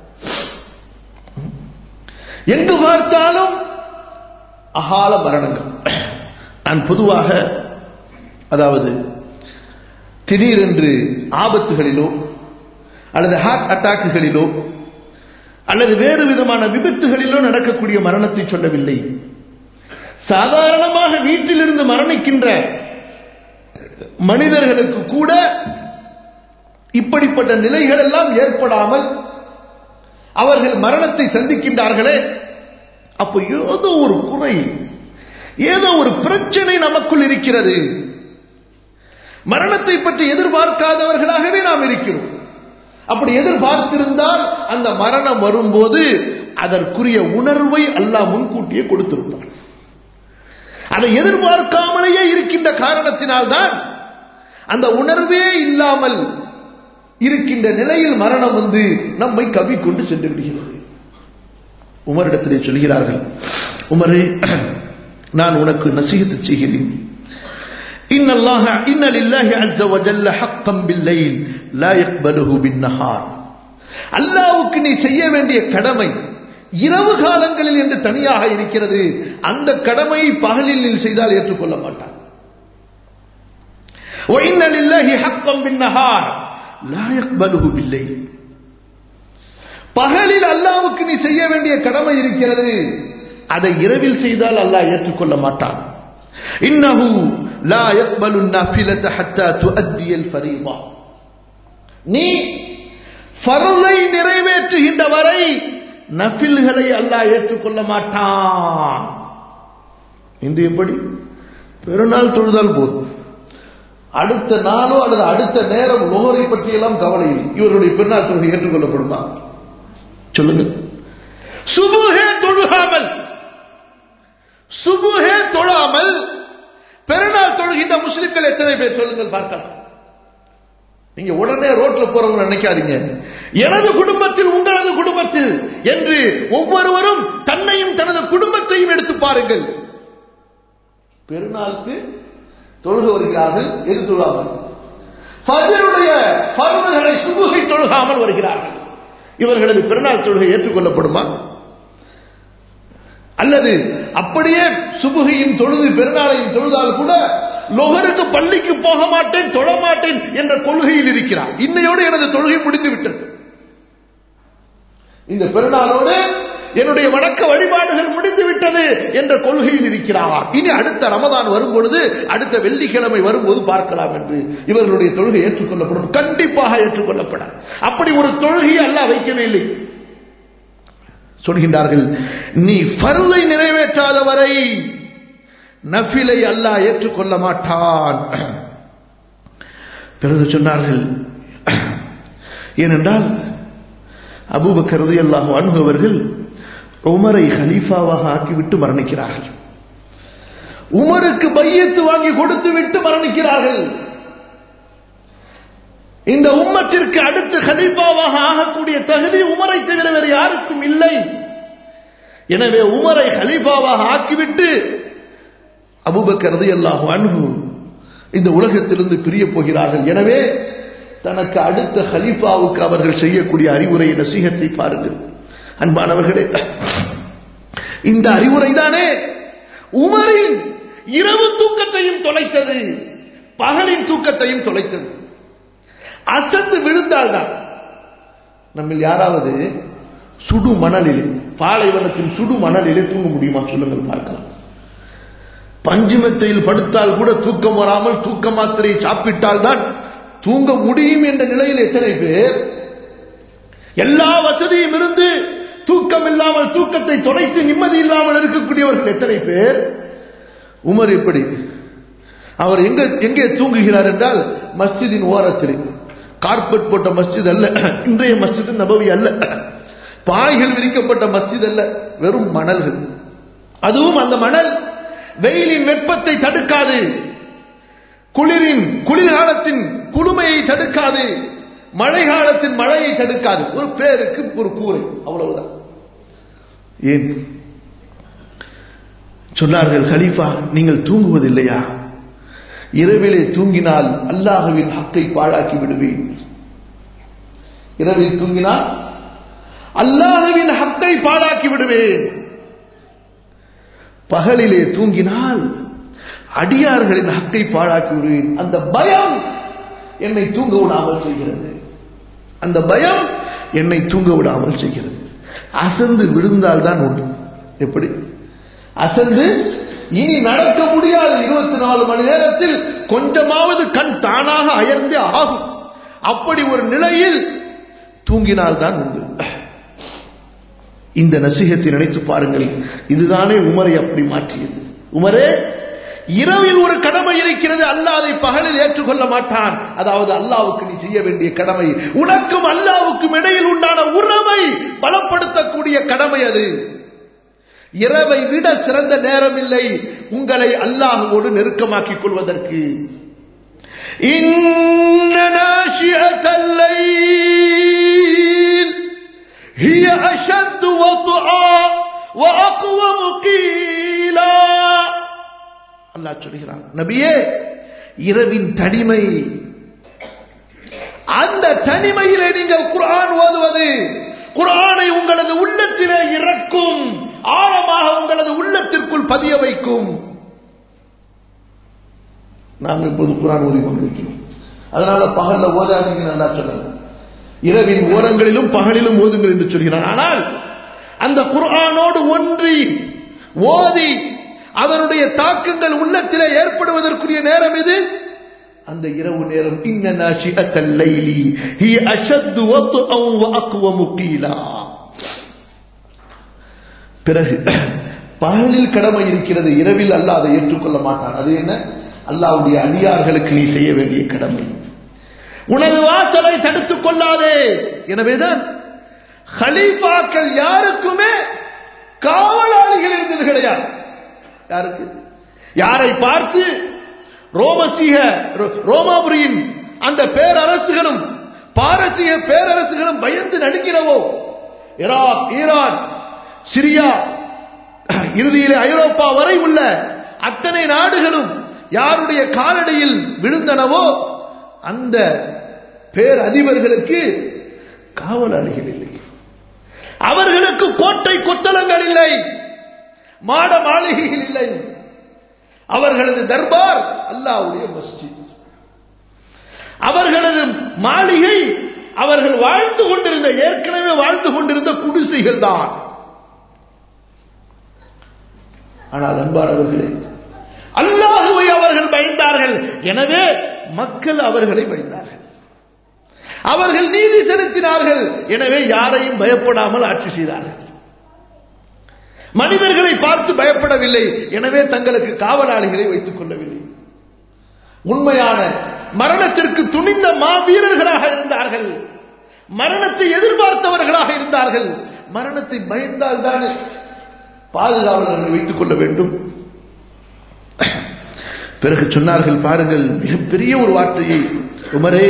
எங்கு பார்த்தாலும் அகால மரணங்கள் நான் பொதுவாக அதாவது திடீரென்று ஆபத்துகளிலோ அல்லது ஹார்ட் அட்டாக்குகளிலோ அல்லது வேறு விதமான விபத்துகளிலோ நடக்கக்கூடிய மரணத்தை சொல்லவில்லை சாதாரணமாக வீட்டிலிருந்து மரணிக்கின்ற மனிதர்களுக்கு கூட இப்படிப்பட்ட நிலைகள் எல்லாம் ஏற்படாமல் அவர்கள் மரணத்தை சந்திக்கின்றார்களே அப்போ ஏதோ ஒரு குறை ஏதோ ஒரு பிரச்சனை நமக்குள் இருக்கிறது மரணத்தை பற்றி எதிர்பார்க்காதவர்களாகவே நாம் இருக்கிறோம் அப்படி எதிர்பார்த்திருந்தால் அந்த மரணம் வரும்போது அதற்குரிய உணர்வை அல்லாஹ் முன்கூட்டியே கொடுத்திருப்பார் அதை எதிர்பார்க்காமலேயே இருக்கின்ற காரணத்தினால்தான் அந்த உணர்வே இல்லாமல் இருக்கின்ற நிலையில் மரணம் வந்து நம்மை கவி கொண்டு சென்று விடுகிறது உமரிடத்திலே சொல்கிறார்கள் உமரே நான் உனக்கு நசீகத்து செய்கிறேன் إن الله إن لله عز وجل حقا بالليل لا يقبله بالنهار அல்லாவுக்கு நீ செய்ய வேண்டிய கடமை இரவு காலங்களில் என்று தனியாக இருக்கிறது அந்த கடமையை பகலில் நீ செய்தால் ஏற்றுக்கொள்ள மாட்டான் وإن لله حقا بالنهار لا يقبله بالليل பகலில் அல்லாவுக்கு நீ செய்ய வேண்டிய கடமை இருக்கிறது அதை இரவில் செய்தால் அல்லாஹ் ஏற்றுக்கொள்ள மாட்டான் இன்னஹு லா யக்பலு النافلة حتى تؤدي الفريضة நீ ஃபர்லை நிறைவேற்றுகின்ற வரை நஃபில்களை அல்லாஹ் ஏற்றுக்கொள்ள மாட்டான் இன்று எப்படி பெருநாள் தொழுதால் போதும் அடுத்த நாளோ அல்லது அடுத்த நேரம் நுகரை பற்றியெல்லாம் கவலை இல்லை இவருடைய பெருநாள் தொழுகை ஏற்றுக்கொள்ளப்படுமா சொல்லுங்க சுபுகே தொழுகாமல் சுபுகே தொழாமல் பெருநாள் தொழுகின்ற முஸ்லிம்கள் எத்தனை பேர் சொல்லுங்கள் பார்க்கலாம் நீங்க உடனே ரோட்ல போறவங்க நினைக்காதீங்க எனது குடும்பத்தில் உங்களது குடும்பத்தில் என்று ஒவ்வொருவரும் தன்னையும் தனது குடும்பத்தையும் எடுத்து பாருங்கள் பெருநாளுக்கு தொழுக வருகிறார்கள் எது தொழாமல் ஃபஜருடைய ஃபர்துகளை சுபுகை தொழுகாமல் வருகிறார்கள் இவர்களது பெருநாள் தொழுகை ஏற்றுக்கொள்ளப்படுமா அல்லது அப்படியே சுபுகையும் தொழுது பெருநாளையும் தொழுதால் கூட லொகருக்கு பள்ளிக்கு போக மாட்டேன் தொழ மாட்டேன் என்ற கொள்கையில் இருக்கிறார் இன்னையோடு எனது தொழுகை முடிந்து விட்டது இந்த பெருநாளோடு என்னுடைய வணக்க வழிபாடுகள் முடிந்து விட்டது என்ற கொள்கையில் இருக்கிறார் இனி அடுத்த ரமதான் வரும் பொழுது அடுத்த வெள்ளிக்கிழமை வரும்போது பார்க்கலாம் என்று இவர்களுடைய தொழுகை ஏற்றுக்கொள்ளப்படும் கண்டிப்பாக ஏற்றுக்கொள்ளப்படாது அப்படி ஒரு தொழுகையை அல்லாஹ் வைக்கவே இல்லை சொல்கின்றார்கள் நீ ஃபர்தை நிறைவேற்றாத வரை நஃபிலை அல்லாஹ் ஏற்றுக்கொள்ள மாட்டான் பிறகு சொன்னார்கள் ஏனென்றால் அபூபக்கர் ரலியல்லாஹு அன்ஹு அவர்கள் உமரை ஹலீஃபாவாக ஆக்கிவிட்டு மரணிக்கிறார்கள் உமருக்கு பையத்து வாங்கி கொடுத்து விட்டு மரணிக்கிறார்கள் இந்த உம்மத்திற்கு அடுத்து ஹலீஃபாவாக ஆகக்கூடிய தகுதி உமரை தவிர வேறு யாருக்கும் இல்லை எனவே உமரை ஹலீஃபாவாக ஆக்கிவிட்டு அபூபக்கர் ரலியல்லாஹு அன்ஹு இந்த உலகத்திலிருந்து பிரிய போகிறார்கள் எனவே தனக்கு அடுத்த ஹலீஃபாவுக்கு அவர்கள் செய்யக்கூடிய அறிவுரை நசீகத்தை பாருங்கள் அன்பானவர்களே இந்த அறிவுரை தானே உமரின் இரவு தூக்கத்தையும் தொலைத்தது பகலின் தூக்கத்தையும் தொலைத்தது அசந்து விழுந்தால்தான் நம்மில் யாராவது சுடு மணலிலே பாலைவனத்தின் சுடு மணலிலே தூங்க முடியுமா சொல்லுங்கள் பார்க்கலாம் பஞ்சுமெத்தையில் படுத்தால் கூட தூக்கம் வராமல் தூக்க மாத்திரை சாப்பிட்டால் தான் தூங்க முடியும் என்ற நிலையில் எத்தனை பேர் எல்லா வசதியும் இருந்து தூக்கம் இல்லாமல் தூக்கத்தை தொலைத்து நிம்மதி இல்லாமல் இருக்கக்கூடியவர்கள் எத்தனை பேர் உமர் எப்படி அவர் எங்க எங்கே தூங்குகிறார் என்றால் மஸ்ஜிதின் ஓரத்தில் கார்பெட் போட்ட மஸ்ஜித் அல்ல இன்றைய மஸ்ஜித் நபவி அல்ல பாய்கள் விரிக்கப்பட்ட மஸ்ஜித் அல்ல வெறும் மணல்கள் அதுவும் அந்த மணல் வெயிலின் வெப்பத்தை தடுக்காது குளிரின் குளிர்காலத்தின் குளுமையை தடுக்காது மழை காலத்தின் மழையை தடுக்காது ஒரு பேருக்கு ஒரு கூரை அவ்வளவுதான் ஏன் சொன்னார்கள் ஹலீஃபா நீங்கள் தூங்குவதில்லையா இரவிலே தூங்கினால் அல்லாஹுவின் ஹக்கை பாழாக்கி விடுவேன் இரவில் தூங்கினால் அல்லாஹுவின் ஹக்கை பாழாக்கி விடுவேன் பகலிலே தூங்கினால் அடியார்களின் ஹக்கை பாழாக்கி விடுவேன் அந்த பயம் என்னை தூங்க விடாமல் செய்கிறது அந்த பயம் என்னை தூங்க விடாமல் செய்கிறது அசந்து விழுந்தால் தான் உண்டு எப்படி அசந்து இனி நடக்க முடியாது இருபத்தி நாலு மணி நேரத்தில் கொஞ்சமாவது கண் தானாக அயர்ந்தே ஆகும் அப்படி ஒரு நிலையில் தூங்கினால் தான் உண்டு இந்த நசிகத்தை நினைத்து பாருங்கள் இதுதானே உமரை அப்படி மாற்றியது உமரே இரவில் ஒரு கடமை இருக்கிறது அல்லாஹ் அதை பகலில் ஏற்றுக்கொள்ள மாட்டான் அதாவது அல்லாவுக்கு நீ செய்ய வேண்டிய கடமை உனக்கும் அல்லாவுக்கும் இடையில் உண்டான உறவை பலப்படுத்தக்கூடிய கடமை அது இரவை விட சிறந்த நேரம் இல்லை உங்களை அல்லாஹுவோடு நெருக்கமாக்கிக் கொள்வதற்கு إن ناشئة الليل هي أشد وطئا وأقوم قيلا அல்லாஹ் சொல்கிறான் நபியே இரவின் தனிமை அந்த தனிமையிலே நீங்கள் குர்ஆன் ஓதுவது குர்ஆனை உங்களது உள்ளத்திலே இறக்கும் ஆழமாக உங்களது உள்ளத்திற்குள் பதிய வைக்கும் நாம் இப்போது குரான் ஓதி கொண்டிருக்கிறோம் அதனால பகல்ல ஓதாதீங்க நல்லா சொல்லல இரவின் ஓரங்களிலும் பகலிலும் ஓதுங்கள் என்று சொல்கிறான் ஆனால் அந்த குர்ஆனோடு ஒன்றி ஓதி அதனுடைய தாக்கங்கள் உள்ளத்திலே ஏற்படுவதற்குரிய நேரம் இது அந்த இரவு நேரம் இன்ன நாஷிஅத்தல் லைலி ஹி அஷத்து வத்அன் வ அக்வமு கீலா பிறகு பகலில் கடமை இருக்கிறது இரவில் அல்லாஹ் அதை ஏற்றுக்கொள்ள மாட்டான் அது என்ன அல்லாஹ்வுடைய அடியார்களுக்கு நீ செய்ய வேண்டிய கடமை உனது வாசலை தடுத்துக் கொள்ளாதே எனவேதான் ஹலீஃபாக்கள் யாருக்குமே காவலாளிகள் இருந்தது கிடையாது யாருக்கு யாரை பார்த்து ரோமசீக ரோமாபுரியின் அந்த பேரரசுகளும் பாரசீக பேரரசுகளும் பயந்து நடுங்கினவோ ஈராக் ஈரான் சிரியா இறுதியிலே ஐரோப்பா வரை உள்ள அத்தனை நாடுகளும் யாருடைய காலடியில் விழுந்தனவோ அந்த பேரதிபர்களுக்கு காவலாளிகள் இல்லை அவர்களுக்கு கோட்டை கொத்தளங்கள் இல்லை மாட மாளிகைகள் இல்லை அவர்களது தர்பார் அல்லாவுடைய மஸ்ஜித் அவர்களது மாளிகை அவர்கள் வாழ்ந்து கொண்டிருந்த ஏற்கனவே வாழ்ந்து கொண்டிருந்த குடிசைகள் தான் ஆனால் அன்பானவர்களே அல்லாஹுவை அவர்கள் பயந்தார்கள் எனவே மக்கள் அவர்களை பயந்தார்கள் அவர்கள் நீதி செலுத்தினார்கள் எனவே யாரையும் பயப்படாமல் ஆட்சி செய்தார்கள் மனிதர்களை பார்த்து பயப்படவில்லை எனவே தங்களுக்கு காவலாளிகளை வைத்துக் கொள்ளவில்லை உண்மையான மரணத்திற்கு துணிந்த மாவீரர்களாக இருந்தார்கள் மரணத்தை எதிர்பார்த்தவர்களாக இருந்தார்கள் மரணத்தை பயந்தால் தானே பாதுகாவலர்களை வைத்துக் கொள்ள வேண்டும் பிறகு சொன்னார்கள் பாருங்கள் மிகப்பெரிய ஒரு வார்த்தையை உமரே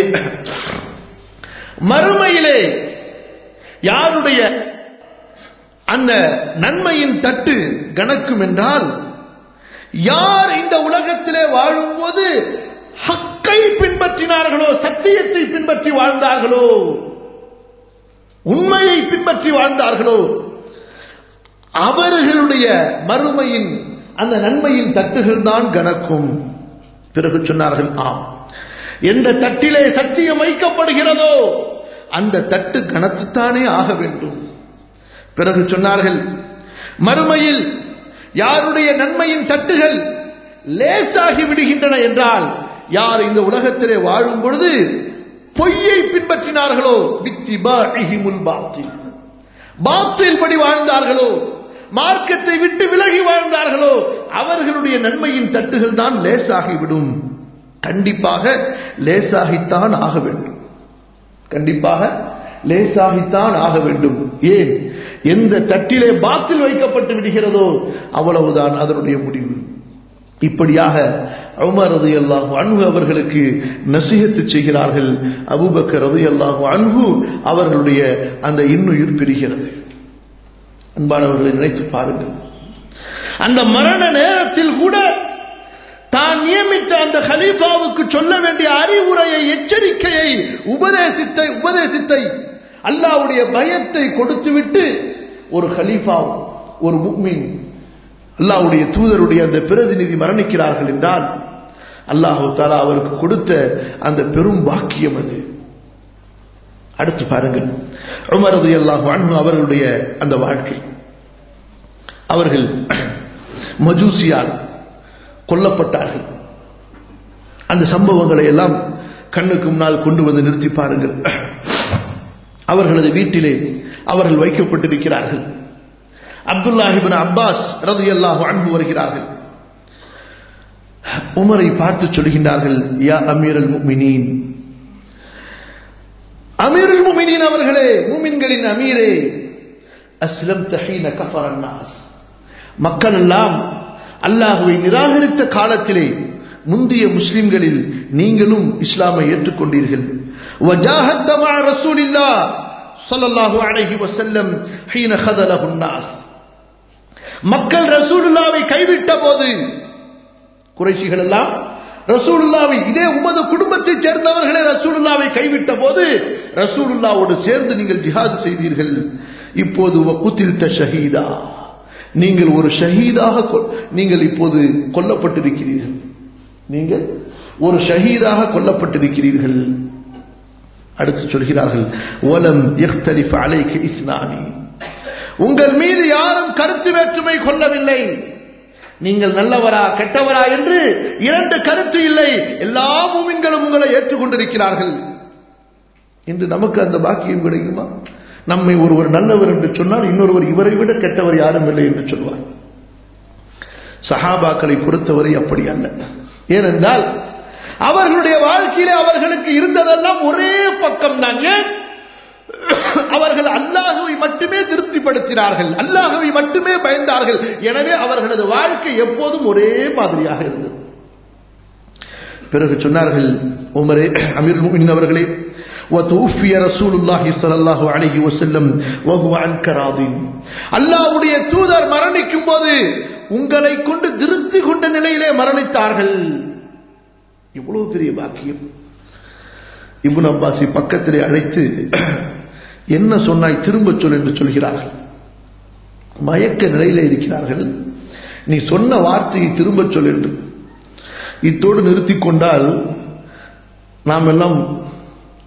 மறுமையிலே யாருடைய அந்த நன்மையின் தட்டு கணக்கும் என்றால் யார் இந்த உலகத்திலே வாழும்போது ஹக்கை பின்பற்றினார்களோ சத்தியத்தை பின்பற்றி வாழ்ந்தார்களோ உண்மையை பின்பற்றி வாழ்ந்தார்களோ அவர்களுடைய மறுமையின் அந்த நன்மையின் தட்டுகள் தான் கணக்கும் பிறகு சொன்னார்கள் ஆம் எந்த தட்டிலே சத்தியம் வைக்கப்படுகிறதோ அந்த தட்டு கணத்துத்தானே ஆக வேண்டும் பிறகு சொன்னார்கள் மறுமையில் யாருடைய நன்மையின் தட்டுகள் லேசாகி விடுகின்றன என்றால் யார் இந்த உலகத்திலே வாழும் பொழுது பொய்யை பின்பற்றினார்களோ வித்திபாஹிமுல் பாத்தில் பாத்தில் படி வாழ்ந்தார்களோ மார்க்கத்தை விட்டு விலகி வாழ்ந்தார்களோ அவர்களுடைய நன்மையின் தட்டுகள் தான் லேசாகிவிடும் கண்டிப்பாக லேசாகித்தான் ஆக வேண்டும் கண்டிப்பாக லேசாகித்தான் ஆக வேண்டும் ஏன் எந்த தட்டிலே பாத்தில் வைக்கப்பட்டு விடுகிறதோ அவ்வளவுதான் அதனுடைய முடிவு இப்படியாக உமர் ரது அல்லாஹு அன்பு அவர்களுக்கு நசிகத்து செய்கிறார்கள் அபுபக்கர் ரது அல்லாஹு அன்பு அவர்களுடைய அந்த இன்னுயிர் பிரிகிறது அன்பானவர்களை நினைத்து பாருங்கள் அந்த மரண நேரத்தில் கூட தான் நியமித்த அந்த ஹலீஃபாவுக்கு சொல்ல வேண்டிய அறிவுரையை எச்சரிக்கையை உபதேசித்தை உபதேசித்தை அல்லாவுடைய பயத்தை கொடுத்துவிட்டு ஒரு ஹலீஃபா ஒரு முக்மின் அல்லாவுடைய தூதருடைய அந்த பிரதிநிதி மரணிக்கிறார்கள் என்றால் அல்லாஹு தாலா அவருக்கு கொடுத்த அந்த பெரும் பாக்கியம் அது அடுத்து பாருங்கள் உமரது அல்லாஹு அன்பு அவர்களுடைய அந்த வாழ்க்கை அவர்கள் மஜூசியால் கொல்லப்பட்டார்கள் அந்த சம்பவங்களை எல்லாம் கண்ணுக்கு முன்னால் கொண்டு வந்து நிறுத்தி பாருங்கள் அவர்களது வீட்டிலே அவர்கள் வைக்கப்பட்டிருக்கிறார்கள் அப்துல்லாஹிபின் அப்பாஸ் ரது அல்லாஹு அன்பு வருகிறார்கள் உமரை பார்த்து சொல்கின்றார்கள் யா அமீரல் முமினீன் அமீருல் முமினீன் அவர்களே மூமின்களின் அமீரே அஸ்லம் தஹீன கஃபர் அன்னாஸ் மக்கள் எல்லாம் அல்லாஹுவை நிராகரித்த காலத்திலே முந்தைய முஸ்லிம்களில் நீங்களும் இஸ்லாமை ஏற்றுக்கொண்டீர்கள் وجاهدت مع رسول الله صلى الله عليه وسلم حين خذله الناس மக்கள் ரசூலுல்லாவை கைவிட்ட போது குறைஷிகள் எல்லாம் ரசூலுல்லாவை இதே உமது குடும்பத்தைச் சேர்ந்தவர்களே ரசூலுல்லாவை கைவிட்ட போது ரசூலுல்லாவோடு சேர்ந்து நீங்கள் ஜிஹாது செய்தீர்கள் இப்போது குத்தில் ஷஹீதா நீங்கள் ஒரு ஷஹீதாக நீங்கள் இப்போது கொல்லப்பட்டிருக்கிறீர்கள் நீங்கள் ஒரு ஷஹீதாக கொல்லப்பட்டிருக்கிறீர்கள் அடுத்து சொல்கிறார்கள் ஒலம் எஹ்தலிஃப் அலைக்கு இஸ்னானி உங்கள் மீது யாரும் கருத்து வேற்றுமை கொள்ளவில்லை நீங்கள் நல்லவரா கெட்டவரா என்று இரண்டு கருத்து இல்லை எல்லா மூமின்களும் உங்களை ஏற்றுக்கொண்டிருக்கிறார்கள் இன்று நமக்கு அந்த பாக்கியம் கிடைக்குமா நம்மை ஒருவர் நல்லவர் என்று சொன்னால் இன்னொருவர் இவரை விட கெட்டவர் யாரும் இல்லை என்று சொல்வார் சஹாபாக்களை பொறுத்தவரை அப்படி அல்ல ஏனென்றால் அவர்களுடைய வாழ்க்கையிலே அவர்களுக்கு இருந்ததெல்லாம் ஒரே பக்கம் தான் ஏன் அவர்கள் அல்லாஹுவை மட்டுமே திருப்திப்படுத்தினார்கள் அல்லாஹுவை மட்டுமே பயந்தார்கள் எனவே அவர்களது வாழ்க்கை எப்போதும் ஒரே மாதிரியாக இருந்தது பிறகு சொன்னார்கள் உமரே அமீர் முமின் அவர்களே وتوفي رسول الله صلى الله عليه وسلم وهو عنك راض அல்லாஹ்வுடைய தூதர் மரணிக்கும் போது உங்களை கொண்டு திருப்தி கொண்ட நிலையிலே மரணித்தார்கள் இவ்வளவு பெரிய பாக்கியம் இபுன் அப்பாசி பக்கத்திலே அழைத்து என்ன சொன்னாய் திரும்ப சொல் என்று சொல்கிறார்கள் மயக்க நிலையில இருக்கிறார்கள் நீ சொன்ன வார்த்தையை திரும்ப சொல் என்று இத்தோடு நிறுத்திக் கொண்டால் நாம் எல்லாம்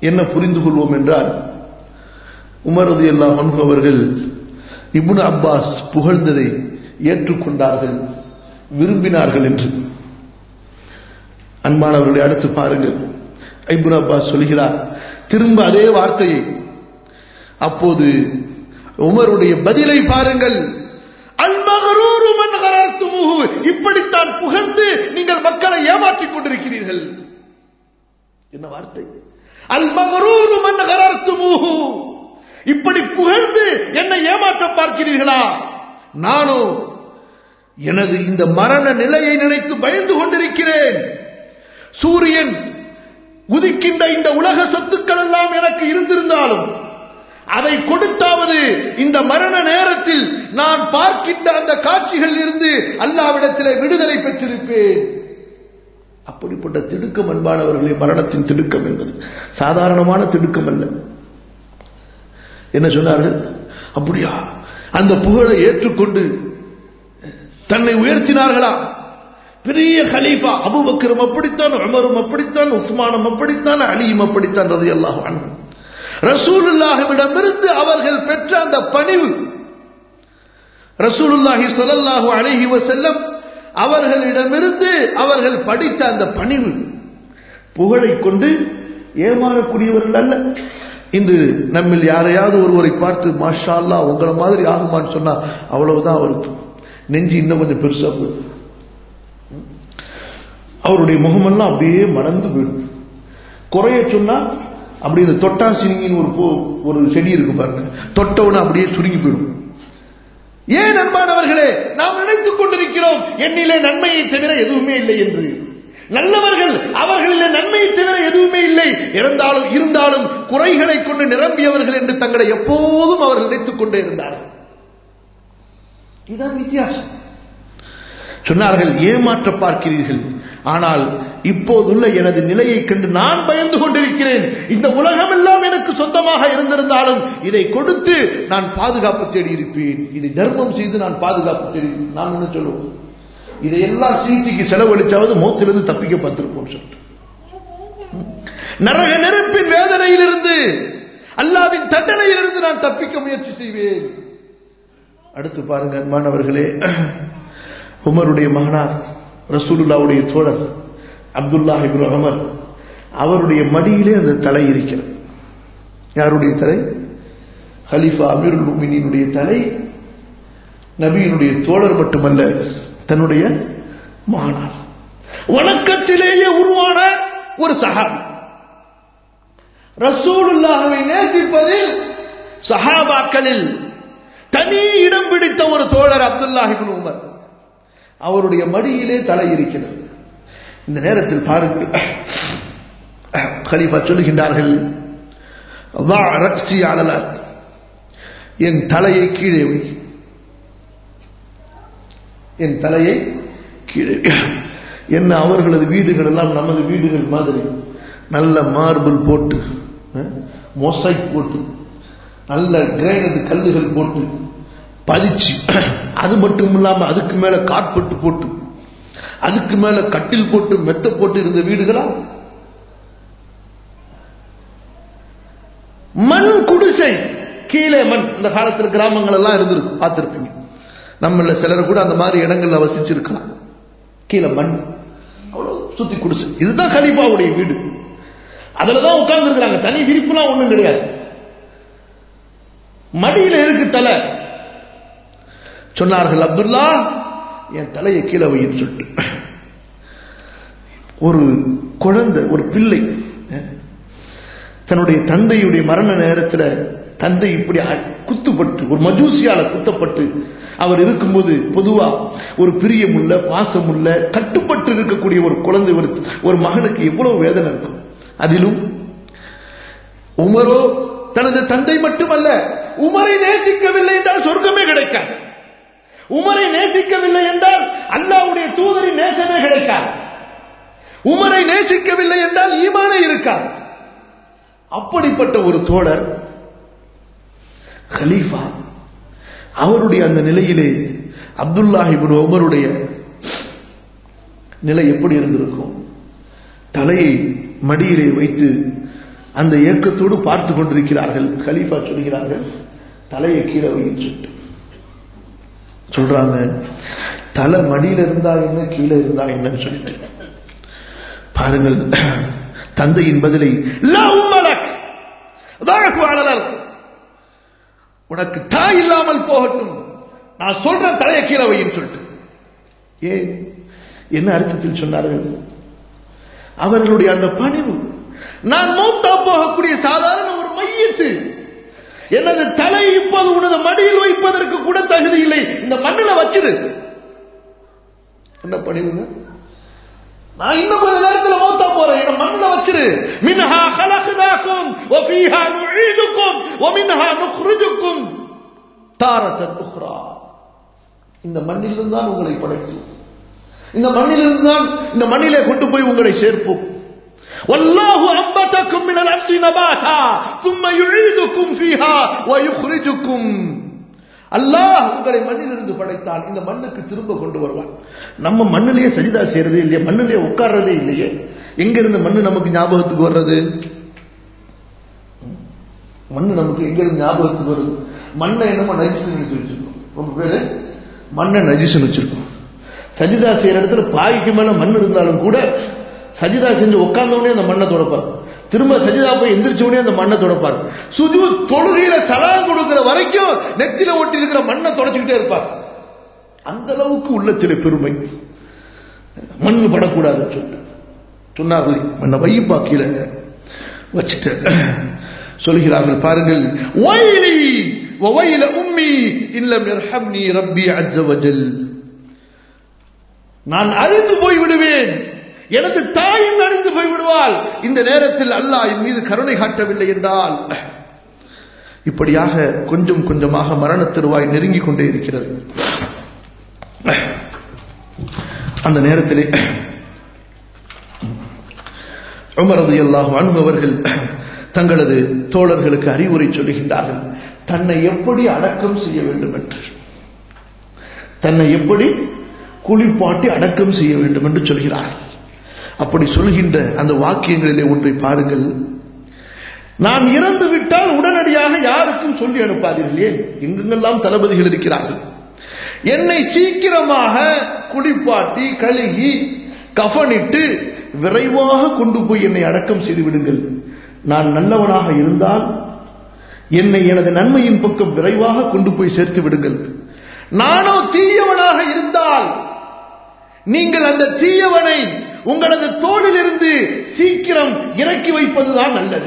என்ன புரிந்து கொள்வோம் என்றால் உமரது எல்லா அவர்கள் இப்னு அப்பாஸ் புகழ்ந்ததை ஏற்றுக்கொண்டார்கள் விரும்பினார்கள் என்று அன்பானவர்களை அடுத்து பாருங்கள் இப்னு அப்பாஸ் சொல்கிறார் திரும்ப அதே வார்த்தையை அப்போது உமருடைய பதிலை பாருங்கள் அல்மகரூரு மன் கரத்துமுஹு இப்படித்தான் புகழ்ந்து நீங்கள் மக்களை ஏமாற்றிக் கொண்டிருக்கிறீர்கள் என்ன வார்த்தை அல்மகரூரு மன் கரத்துமுஹு இப்படி புகழ்ந்து என்னை ஏமாற்ற பார்க்கிறீர்களா நானோ எனது இந்த மரண நிலையை நினைத்து பயந்து கொண்டிருக்கிறேன் சூரியன் உதிக்கின்ற இந்த உலக சொத்துக்கள் எல்லாம் எனக்கு இருந்திருந்தாலும் அதை கொடுத்தாவது இந்த மரண நேரத்தில் நான் பார்க்கின்ற அந்த காட்சிகளில் இருந்து அல்லாவிடத்தில் விடுதலை பெற்றிருப்பேன் அப்படிப்பட்ட திடுக்கம் அன்பானவர்களே மரணத்தின் திடுக்கம் என்பது சாதாரணமான திடுக்கம் அல்ல என்ன சொன்னார்கள் அப்படியா அந்த புகழை ஏற்றுக்கொண்டு தன்னை உயர்த்தினார்களா பெரிய கலீஃபா அபுபக்கரும் அப்படித்தான் உமரும் அப்படித்தான் உஸ்மானும் அப்படித்தான் அலியும் அப்படித்தான் ரதி அல்லாஹ் ரசூலுல்லாஹிடமிருந்து அவர்கள் பெற்ற அந்த பணிவு ரசூலுல்லாஹி ஸல்லல்லாஹு அலைஹி வஸல்லம் அவர்களிடமிருந்து அவர்கள் படித்த அந்த பணிவு புகழை கொண்டு ஏமாறக்கூடியவர்கள் அல்ல இன்று நம்மில் யாரையாவது ஒருவரை பார்த்து மாஷா அல்லா உங்களை மாதிரி ஆகுமான்னு சொன்னா அவ்வளவுதான் அவருக்கு நெஞ்சு இன்னும் கொஞ்சம் பெருசா போயிடும் அவருடைய முகமெல்லாம் அப்படியே மறந்து போயிடும் குறைய சொன்னா அப்படி இந்த தொட்டா சினிங்கின்னு ஒரு பூ ஒரு செடி இருக்கு பாருங்க தொட்டவுன அப்படியே சுருங்கி போயிடும் ஏன் அன்பானவர்களே நாம் நினைத்துக் கொண்டிருக்கிறோம் என்னிலே நன்மையை தவிர எதுவுமே இல்லை என்று நல்லவர்கள் அவர்களிலே நன்மையை தவிர எதுவுமே இல்லை இருந்தாலும் இருந்தாலும் குறைகளை கொண்டு நிரம்பியவர்கள் என்று தங்களை எப்போதும் அவர்கள் நினைத்துக் கொண்டே இருந்தார்கள் இதுதான் வித்தியாசம் சொன்னார்கள் ஏமாற்ற பார்க்கிறீர்கள் ஆனால் இப்போதுள்ள எனது நிலையை கண்டு நான் பயந்து கொண்டிருக்கிறேன் இந்த உலகம் எல்லாம் எனக்கு சொந்தமாக இருந்திருந்தாலும் இதை கொடுத்து நான் பாதுகாப்பு தேடி இருப்பேன் இதை தர்மம் செய்து நான் பாதுகாப்பு தேடி நாம் என்ன சொல்லுவோம் இதையெல்லாம் சீட்டிக்கு செலவழிச்சாவது மோத்திலிருந்து தப்பிக்க பார்த்திருப்போம் சொல்லிட்டு நரக நெருப்பின் வேதனையிலிருந்து அல்லாவின் தண்டனையிலிருந்து நான் தப்பிக்க முயற்சி செய்வேன் அடுத்து பாருங்க அன்பானவர்களே உமருடைய மகனார் ரசூலுல்லாவுடைய தோழர் அப்துல்லா இப்னு உமர் அவருடைய மடியிலே அந்த தலை இருக்கிறது யாருடைய தலை ஹலீஃபா அமீருல் முமினினுடைய தலை நபியினுடைய தோழர் மட்டுமல்ல தன்னுடைய மகனார் வணக்கத்திலேயே உருவான ஒரு சஹாபி ரசூலுல்லாஹவை நேசிப்பதில் சஹாபாக்களில் தனி இடம் பிடித்த ஒரு தோழர் அப்துல்லாஹிபின் உமர் அவருடைய மடியிலே தலை இருக்கிறது இந்த நேரத்தில் பாருங்கள் கலீஃபா சொல்லுகின்றார்கள் என் தலையை கீழே வை என் தலையை கீழே என்ன அவர்களது வீடுகள் எல்லாம் நமது வீடுகள் மாதிரி நல்ல மார்பிள் போட்டு மொசைக் போட்டு நல்ல கிரைனட் கல்லுகள் போட்டு பதிச்சு அது மட்டும் இல்லாம அதுக்கு மேல காட்பட்டு போட்டு அதுக்கு மேல கட்டில் போட்டு மெத்த போட்டு இருந்த வீடுகளா மண் குடிசை கீழே மண் இந்த காலத்தில் கிராமங்கள் எல்லாம் இருந்திருக்கும் பார்த்திருப்பீங்க நம்மள சிலர் கூட அந்த மாதிரி இடங்கள்ல வசிச்சிருக்கலாம் கீழே மண் அவ்வளவு சுத்தி குடிசை இதுதான் கலிப்பாவுடைய வீடு அதுலதான் உட்கார்ந்து இருக்கிறாங்க தனி விரிப்புலாம் ஒண்ணும் கிடையாது மடியில இருக்கு தலை சொன்னார்கள் அப்துல்லா என் தலையை கீழே வைன்னு சொல்லிட்டு ஒரு குழந்தை ஒரு பிள்ளை தன்னுடைய தந்தையுடைய மரண நேரத்தில் தந்தை இப்படி குத்துப்பட்டு ஒரு மஜூசியால குத்தப்பட்டு அவர் இருக்கும்போது பொதுவா ஒரு பிரியமுள்ள பாசமுள்ள கட்டுப்பட்டு இருக்கக்கூடிய ஒரு குழந்தை ஒரு ஒரு மகனுக்கு எவ்வளவு வேதனை இருக்கும் அதிலும் உமரோ தனது தந்தை மட்டுமல்ல உமரை நேசிக்கவில்லை என்றால் சொர்க்கமே கிடைக்காது உமரை நேசிக்கவில்லை என்றால் அல்லாவுடைய தூதரின் நேசமே கிடைக்காது உமரை நேசிக்கவில்லை என்றால் ஈமானே இருக்காது அப்படிப்பட்ட ஒரு தோழர் ஹலீஃபா அவருடைய அந்த நிலையிலே அப்துல்லாஹிபின் உமருடைய நிலை எப்படி இருந்திருக்கும் தலையை மடியிலே வைத்து அந்த ஏக்கத்தோடு பார்த்து கொண்டிருக்கிறார்கள் கலீஃபா சொல்கிறார்கள் தலையை கீழே வைன்னு சொல்லிட்டு சொல்றாங்க தலை மடியில இருந்தா என்ன கீழே இருந்தா என்னன்னு சொல்லிட்டு பாருங்கள் தந்தையின் பதிலை லா உம்மலக் ذاك على الارض உனக்கு தாய் இல்லாமல் போகட்டும் நான் சொல்றேன் தலையை கீழே வைன்னு சொல்லிட்டு ஏன் என்ன அர்த்தத்தில் சொன்னார்கள் அவர்களுடைய அந்த பணிவு நான் மூத்தா போகக்கூடிய சாதாரண ஒரு மையத்து எனது தலை இப்போது உனது மடியில் வைப்பதற்கு கூட தகுதி இல்லை இந்த மண்ணில் வச்சிரு என்ன பணிவுங்க நான் இன்னும் கொஞ்ச நேரத்தில் மௌத்தா போறேன் என்ன மண்ணில் வச்சிரு மின்ஹா خلقناكم وفيها نعيدكم ومنها نخرجكم تارة أخرى இந்த மண்ணிலிருந்து தான் உங்களை படைத்தோம் இந்த மண்ணிலிருந்து தான் இந்த மண்ணிலே கொண்டு போய் உங்களை சேர்ப்போம் والله أنبتكم من الأرض نباتا ثم يعيدكم فيها ويخرجكم அல்லாஹ் உங்களை மண்ணிலிருந்து படைத்தான் இந்த மண்ணுக்கு திரும்ப கொண்டு வருவான் நம்ம மண்ணிலேயே சஜிதா செய்யறதே இல்லையே மண்ணிலேயே உட்கார்றதே இல்லையே எங்க இருந்து மண்ணு நமக்கு ஞாபகத்துக்கு வர்றது மண்ணு நமக்கு எங்க இருந்து ஞாபகத்துக்கு வருது மண்ணை என்னமோ நஜிசுன்னு நினைச்சு வச்சிருக்கோம் ரொம்ப பேரு மண்ணை நஜிசுன்னு வச்சிருக்கோம் சஜிதா செய்யற இடத்துல பாய்க்கு மேல மண் இருந்தாலும் கூட சஜிதா செஞ்சு உட்கார்ந்தவனே அந்த மண்ணை தொடப்பார் திரும்ப சஜிதா போய் எந்திரிச்சவனே அந்த மண்ணை தொடப்பார் சுஜு தொழுகையில சலாம் கொடுக்கிற வரைக்கும் நெத்தில ஒட்டி இருக்கிற மண்ணை தொடச்சுக்கிட்டே இருப்பார் அந்த அளவுக்கு உள்ளத்திலே பெருமை மண் படக்கூடாதுன்னு சொல்லிட்டு சொன்னார்கள் மண்ணை வைப்பா கீழே வச்சுட்டு சொல்கிறார்கள் பாருங்கள் ஒயிலி ஒவையில உம்மி இல்லம் யர்ஹம்னி ரப்பி அஸ்ஸ வஜல் நான் அழிந்து போய் விடுவேன் எனது தாயும் அழிந்து போய் விடுவாள் இந்த நேரத்தில் அல்லாஹ் என் மீது கருணை காட்டவில்லை என்றால் இப்படியாக கொஞ்சம் கொஞ்சமாக மரண திருவாய் நெருங்கிக் கொண்டே இருக்கிறது அந்த நேரத்திலே உமரது அல்லாஹ் அன்பவர்கள் தங்களது தோழர்களுக்கு அறிவுரை சொல்லுகின்றார்கள் தன்னை எப்படி அடக்கம் செய்ய வேண்டும் என்று தன்னை எப்படி குளிப்பாட்டி அடக்கம் செய்ய வேண்டும் என்று சொல்கிறார்கள் அப்படி சொல்கின்ற அந்த வாக்கியங்களிலே ஒன்றை பாருங்கள் நான் இறந்து விட்டால் உடனடியாக யாருக்கும் சொல்லி அனுப்பாதீர்கள் ஏன் எங்கெங்கெல்லாம் தளபதிகள் இருக்கிறார்கள் என்னை சீக்கிரமாக குளிப்பாட்டி கழுகி கஃனிட்டு விரைவாக கொண்டு போய் என்னை அடக்கம் செய்து விடுங்கள் நான் நல்லவனாக இருந்தால் என்னை எனது நன்மையின் பக்கம் விரைவாக கொண்டு போய் சேர்த்து விடுங்கள் நானோ தீயவனாக இருந்தால் நீங்கள் அந்த தீயவனை உங்களது தோளிலிருந்து சீக்கிரம் இறக்கி வைப்பதுதான் நல்லது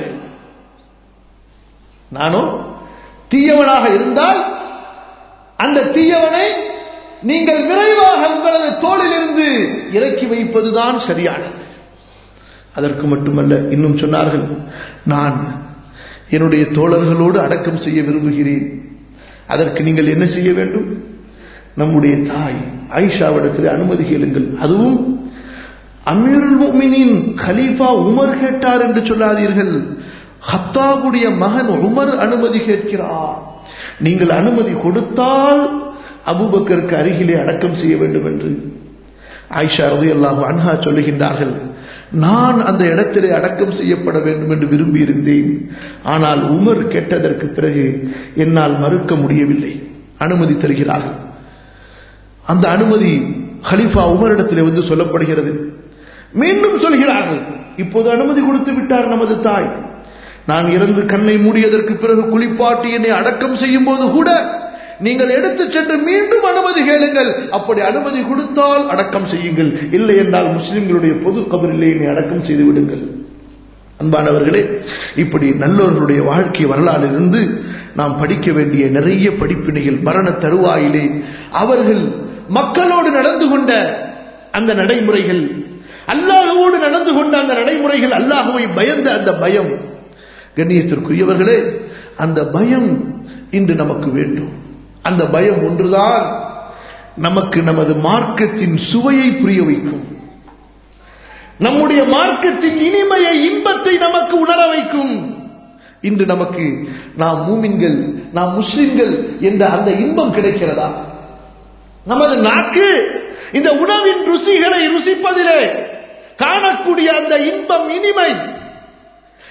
நானோ தீயவனாக இருந்தால் அந்த தீயவனை நீங்கள் விரைவாக உங்களது தோளிலிருந்து இறக்கி வைப்பதுதான் சரியானது அதற்கு மட்டுமல்ல இன்னும் சொன்னார்கள் நான் என்னுடைய தோழர்களோடு அடக்கம் செய்ய விரும்புகிறேன் அதற்கு நீங்கள் என்ன செய்ய வேண்டும் நம்முடைய தாய் ஆயிஷாவிடத்தில் அனுமதி கேளுங்கள் அதுவும் அமீருல் முமினின் கலீஃபா உமர் கேட்டார் என்று சொல்லாதீர்கள் ஹத்தாவுடைய மகன் உமர் அனுமதி கேட்கிறார் நீங்கள் அனுமதி கொடுத்தால் அபுபக்கருக்கு அருகிலே அடக்கம் செய்ய வேண்டும் என்று ஆயிஷா ரதி அல்லாஹ் அன்ஹா சொல்லுகின்றார்கள் நான் அந்த இடத்திலே அடக்கம் செய்யப்பட வேண்டும் என்று விரும்பியிருந்தேன் ஆனால் உமர் கேட்டதற்கு பிறகு என்னால் மறுக்க முடியவில்லை அனுமதி தருகிறார்கள் அந்த அனுமதி ஹலிஃபா உமரிடத்திலே வந்து சொல்லப்படுகிறது மீண்டும் சொல்கிறார்கள் இப்போது அனுமதி கொடுத்து விட்டார் நமது தாய் நான் இறந்து கண்ணை மூடியதற்கு பிறகு குளிப்பாட்டி என்னை அடக்கம் செய்யும் போது கூட நீங்கள் எடுத்து சென்று மீண்டும் அனுமதி கேளுங்கள் அப்படி அனுமதி கொடுத்தால் அடக்கம் செய்யுங்கள் இல்லை என்றால் முஸ்லிம்களுடைய பொது கபரிலே என்னை அடக்கம் செய்து விடுங்கள் அன்பானவர்களே இப்படி நல்லவர்களுடைய வாழ்க்கை வரலாறிலிருந்து நாம் படிக்க வேண்டிய நிறைய படிப்பினைகள் மரண தருவாயிலே அவர்கள் மக்களோடு நடந்து கொண்ட அந்த நடைமுறைகள் அல்லாஹுவோடு நடந்து கொண்ட அந்த நடைமுறைகள் அல்லாஹுவை பயந்த அந்த பயம் கண்ணியத்திற்குரியவர்களே அந்த பயம் இன்று நமக்கு வேண்டும் அந்த பயம் ஒன்றுதான் நமக்கு நமது மார்க்கத்தின் சுவையை புரிய வைக்கும் நம்முடைய மார்க்கத்தின் இனிமையை இன்பத்தை நமக்கு உணர வைக்கும் இன்று நமக்கு நாம் மூமின்கள் நாம் முஸ்லிம்கள் என்ற அந்த இன்பம் கிடைக்கிறதா நமது நாக்கு இந்த உணவின் ருசிகளை ருசிப்பதிலே காணக்கூடிய அந்த இன்பம் இனிமை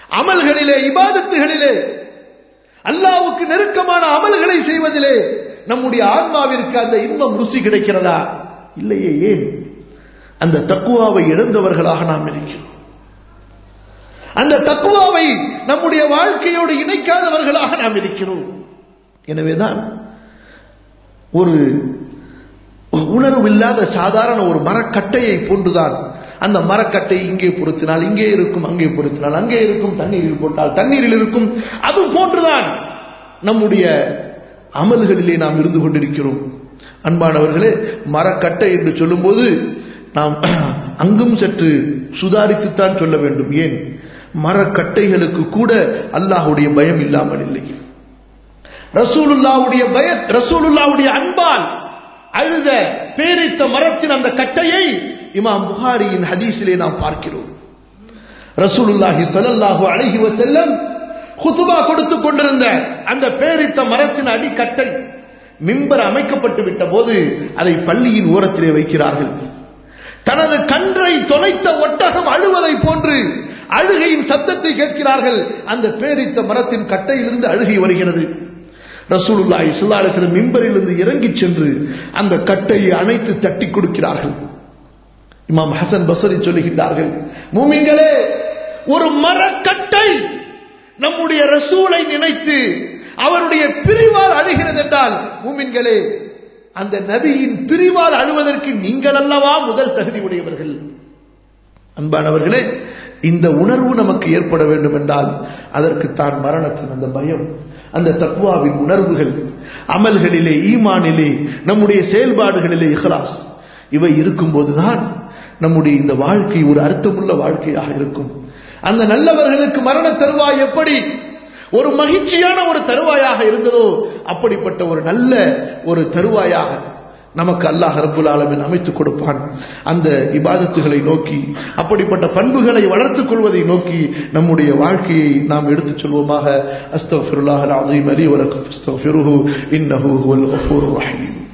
அமல்களிலே இபாதத்துகளிலே அல்லாவுக்கு நெருக்கமான அமல்களை செய்வதிலே நம்முடைய ஆன்மாவிற்கு அந்த இன்பம் ருசி கிடைக்கிறதா இல்லையே ஏன் அந்த தக்குவாவை இழந்தவர்களாக நாம் இருக்கிறோம் அந்த தக்குவாவை நம்முடைய வாழ்க்கையோடு இணைக்காதவர்களாக நாம் இருக்கிறோம் எனவேதான் ஒரு உணர்வில்லாத சாதாரண ஒரு மரக்கட்டையை போன்றுதான் அந்த மரக்கட்டை இங்கே பொருத்தினால் இங்கே இருக்கும் அங்கே பொருத்தினால் அங்கே இருக்கும் தண்ணீரில் போட்டால் தண்ணீரில் இருக்கும் அது போன்றுதான் நம்முடைய அமல்களிலே நாம் இருந்து கொண்டிருக்கிறோம் அன்பானவர்களே மரக்கட்டை என்று சொல்லும்போது நாம் அங்கும் சற்று சுதாரித்துத்தான் சொல்ல வேண்டும் ஏன் மரக்கட்டைகளுக்கு கூட அல்லாஹுடைய பயம் இல்லாமல் இல்லை ரசூலுல்லாவுடைய பய ரசூலுல்லாவுடைய அன்பால் அழுத பேரித்த மரத்தின் அந்த கட்டையை இமாம் புகாரியின் ஹதீஸிலே நாம் பார்க்கிறோம் ரசூலுல்லாஹி ஸல்லல்லாஹு அலைஹி வஸல்லம் குதுபா கொடுத்து கொண்டிருந்த அந்த பேரித்த மரத்தின் அடிக்கட்டை மிம்பர் அமைக்கப்பட்டு விட்ட போது அதை பள்ளியின் ஓரத்திலே வைக்கிறார்கள் தனது கன்றை தொலைத்த ஒட்டகம் அழுவதை போன்று அழுகையின் சத்தத்தை கேட்கிறார்கள் அந்த பேரித்த மரத்தின் கட்டையிலிருந்து அழுகை வருகிறது ரசூலுல்லாஹி ஸல்லல்லாஹு அலைஹி வஸல்லம் மிம்பரிலிருந்து இறங்கி சென்று அந்த கட்டையை அணைத்து தட்டி கொடுக்கிறார்கள் இமாம் ஹசன் பசரி சொல்லுகின்றார்கள் மூமின்களே ஒரு மரக்கட்டை நம்முடைய ரசூலை நினைத்து அவருடைய பிரிவால் அழுகிறது என்றால் மூமின்களே அந்த நபியின் பிரிவால் அழுவதற்கு நீங்கள் அல்லவா முதல் தகுதி உடையவர்கள் அன்பானவர்களே இந்த உணர்வு நமக்கு ஏற்பட வேண்டும் என்றால் அதற்கு தான் மரணத்தின் அந்த பயம் அந்த தக்குவாவின் உணர்வுகள் அமல்களிலே ஈமானிலே நம்முடைய செயல்பாடுகளிலே இஹ்லாஸ் இவை இருக்கும்போதுதான் நம்முடைய இந்த வாழ்க்கை ஒரு அர்த்தமுள்ள வாழ்க்கையாக இருக்கும் அந்த நல்லவர்களுக்கு மரண தருவாய் எப்படி ஒரு மகிழ்ச்சியான ஒரு தருவாயாக இருந்ததோ அப்படிப்பட்ட ஒரு நல்ல ஒரு தருவாயாக நமக்கு அல்லாஹ் ரப்புல் ஆலமின் அமைத்துக் கொடுப்பான் அந்த இபாதத்துகளை நோக்கி அப்படிப்பட்ட பண்புகளை வளர்த்துக் கொள்வதை நோக்கி நம்முடைய வாழ்க்கையை நாம் எடுத்துச் சொல்வோமாக அஸ்தஃபிருல்லாஹ் அலீம் அலி வலக்கும் அஸ்தஃபிருஹு இன்னஹு ஹுவல் கஃபூர் ரஹீம்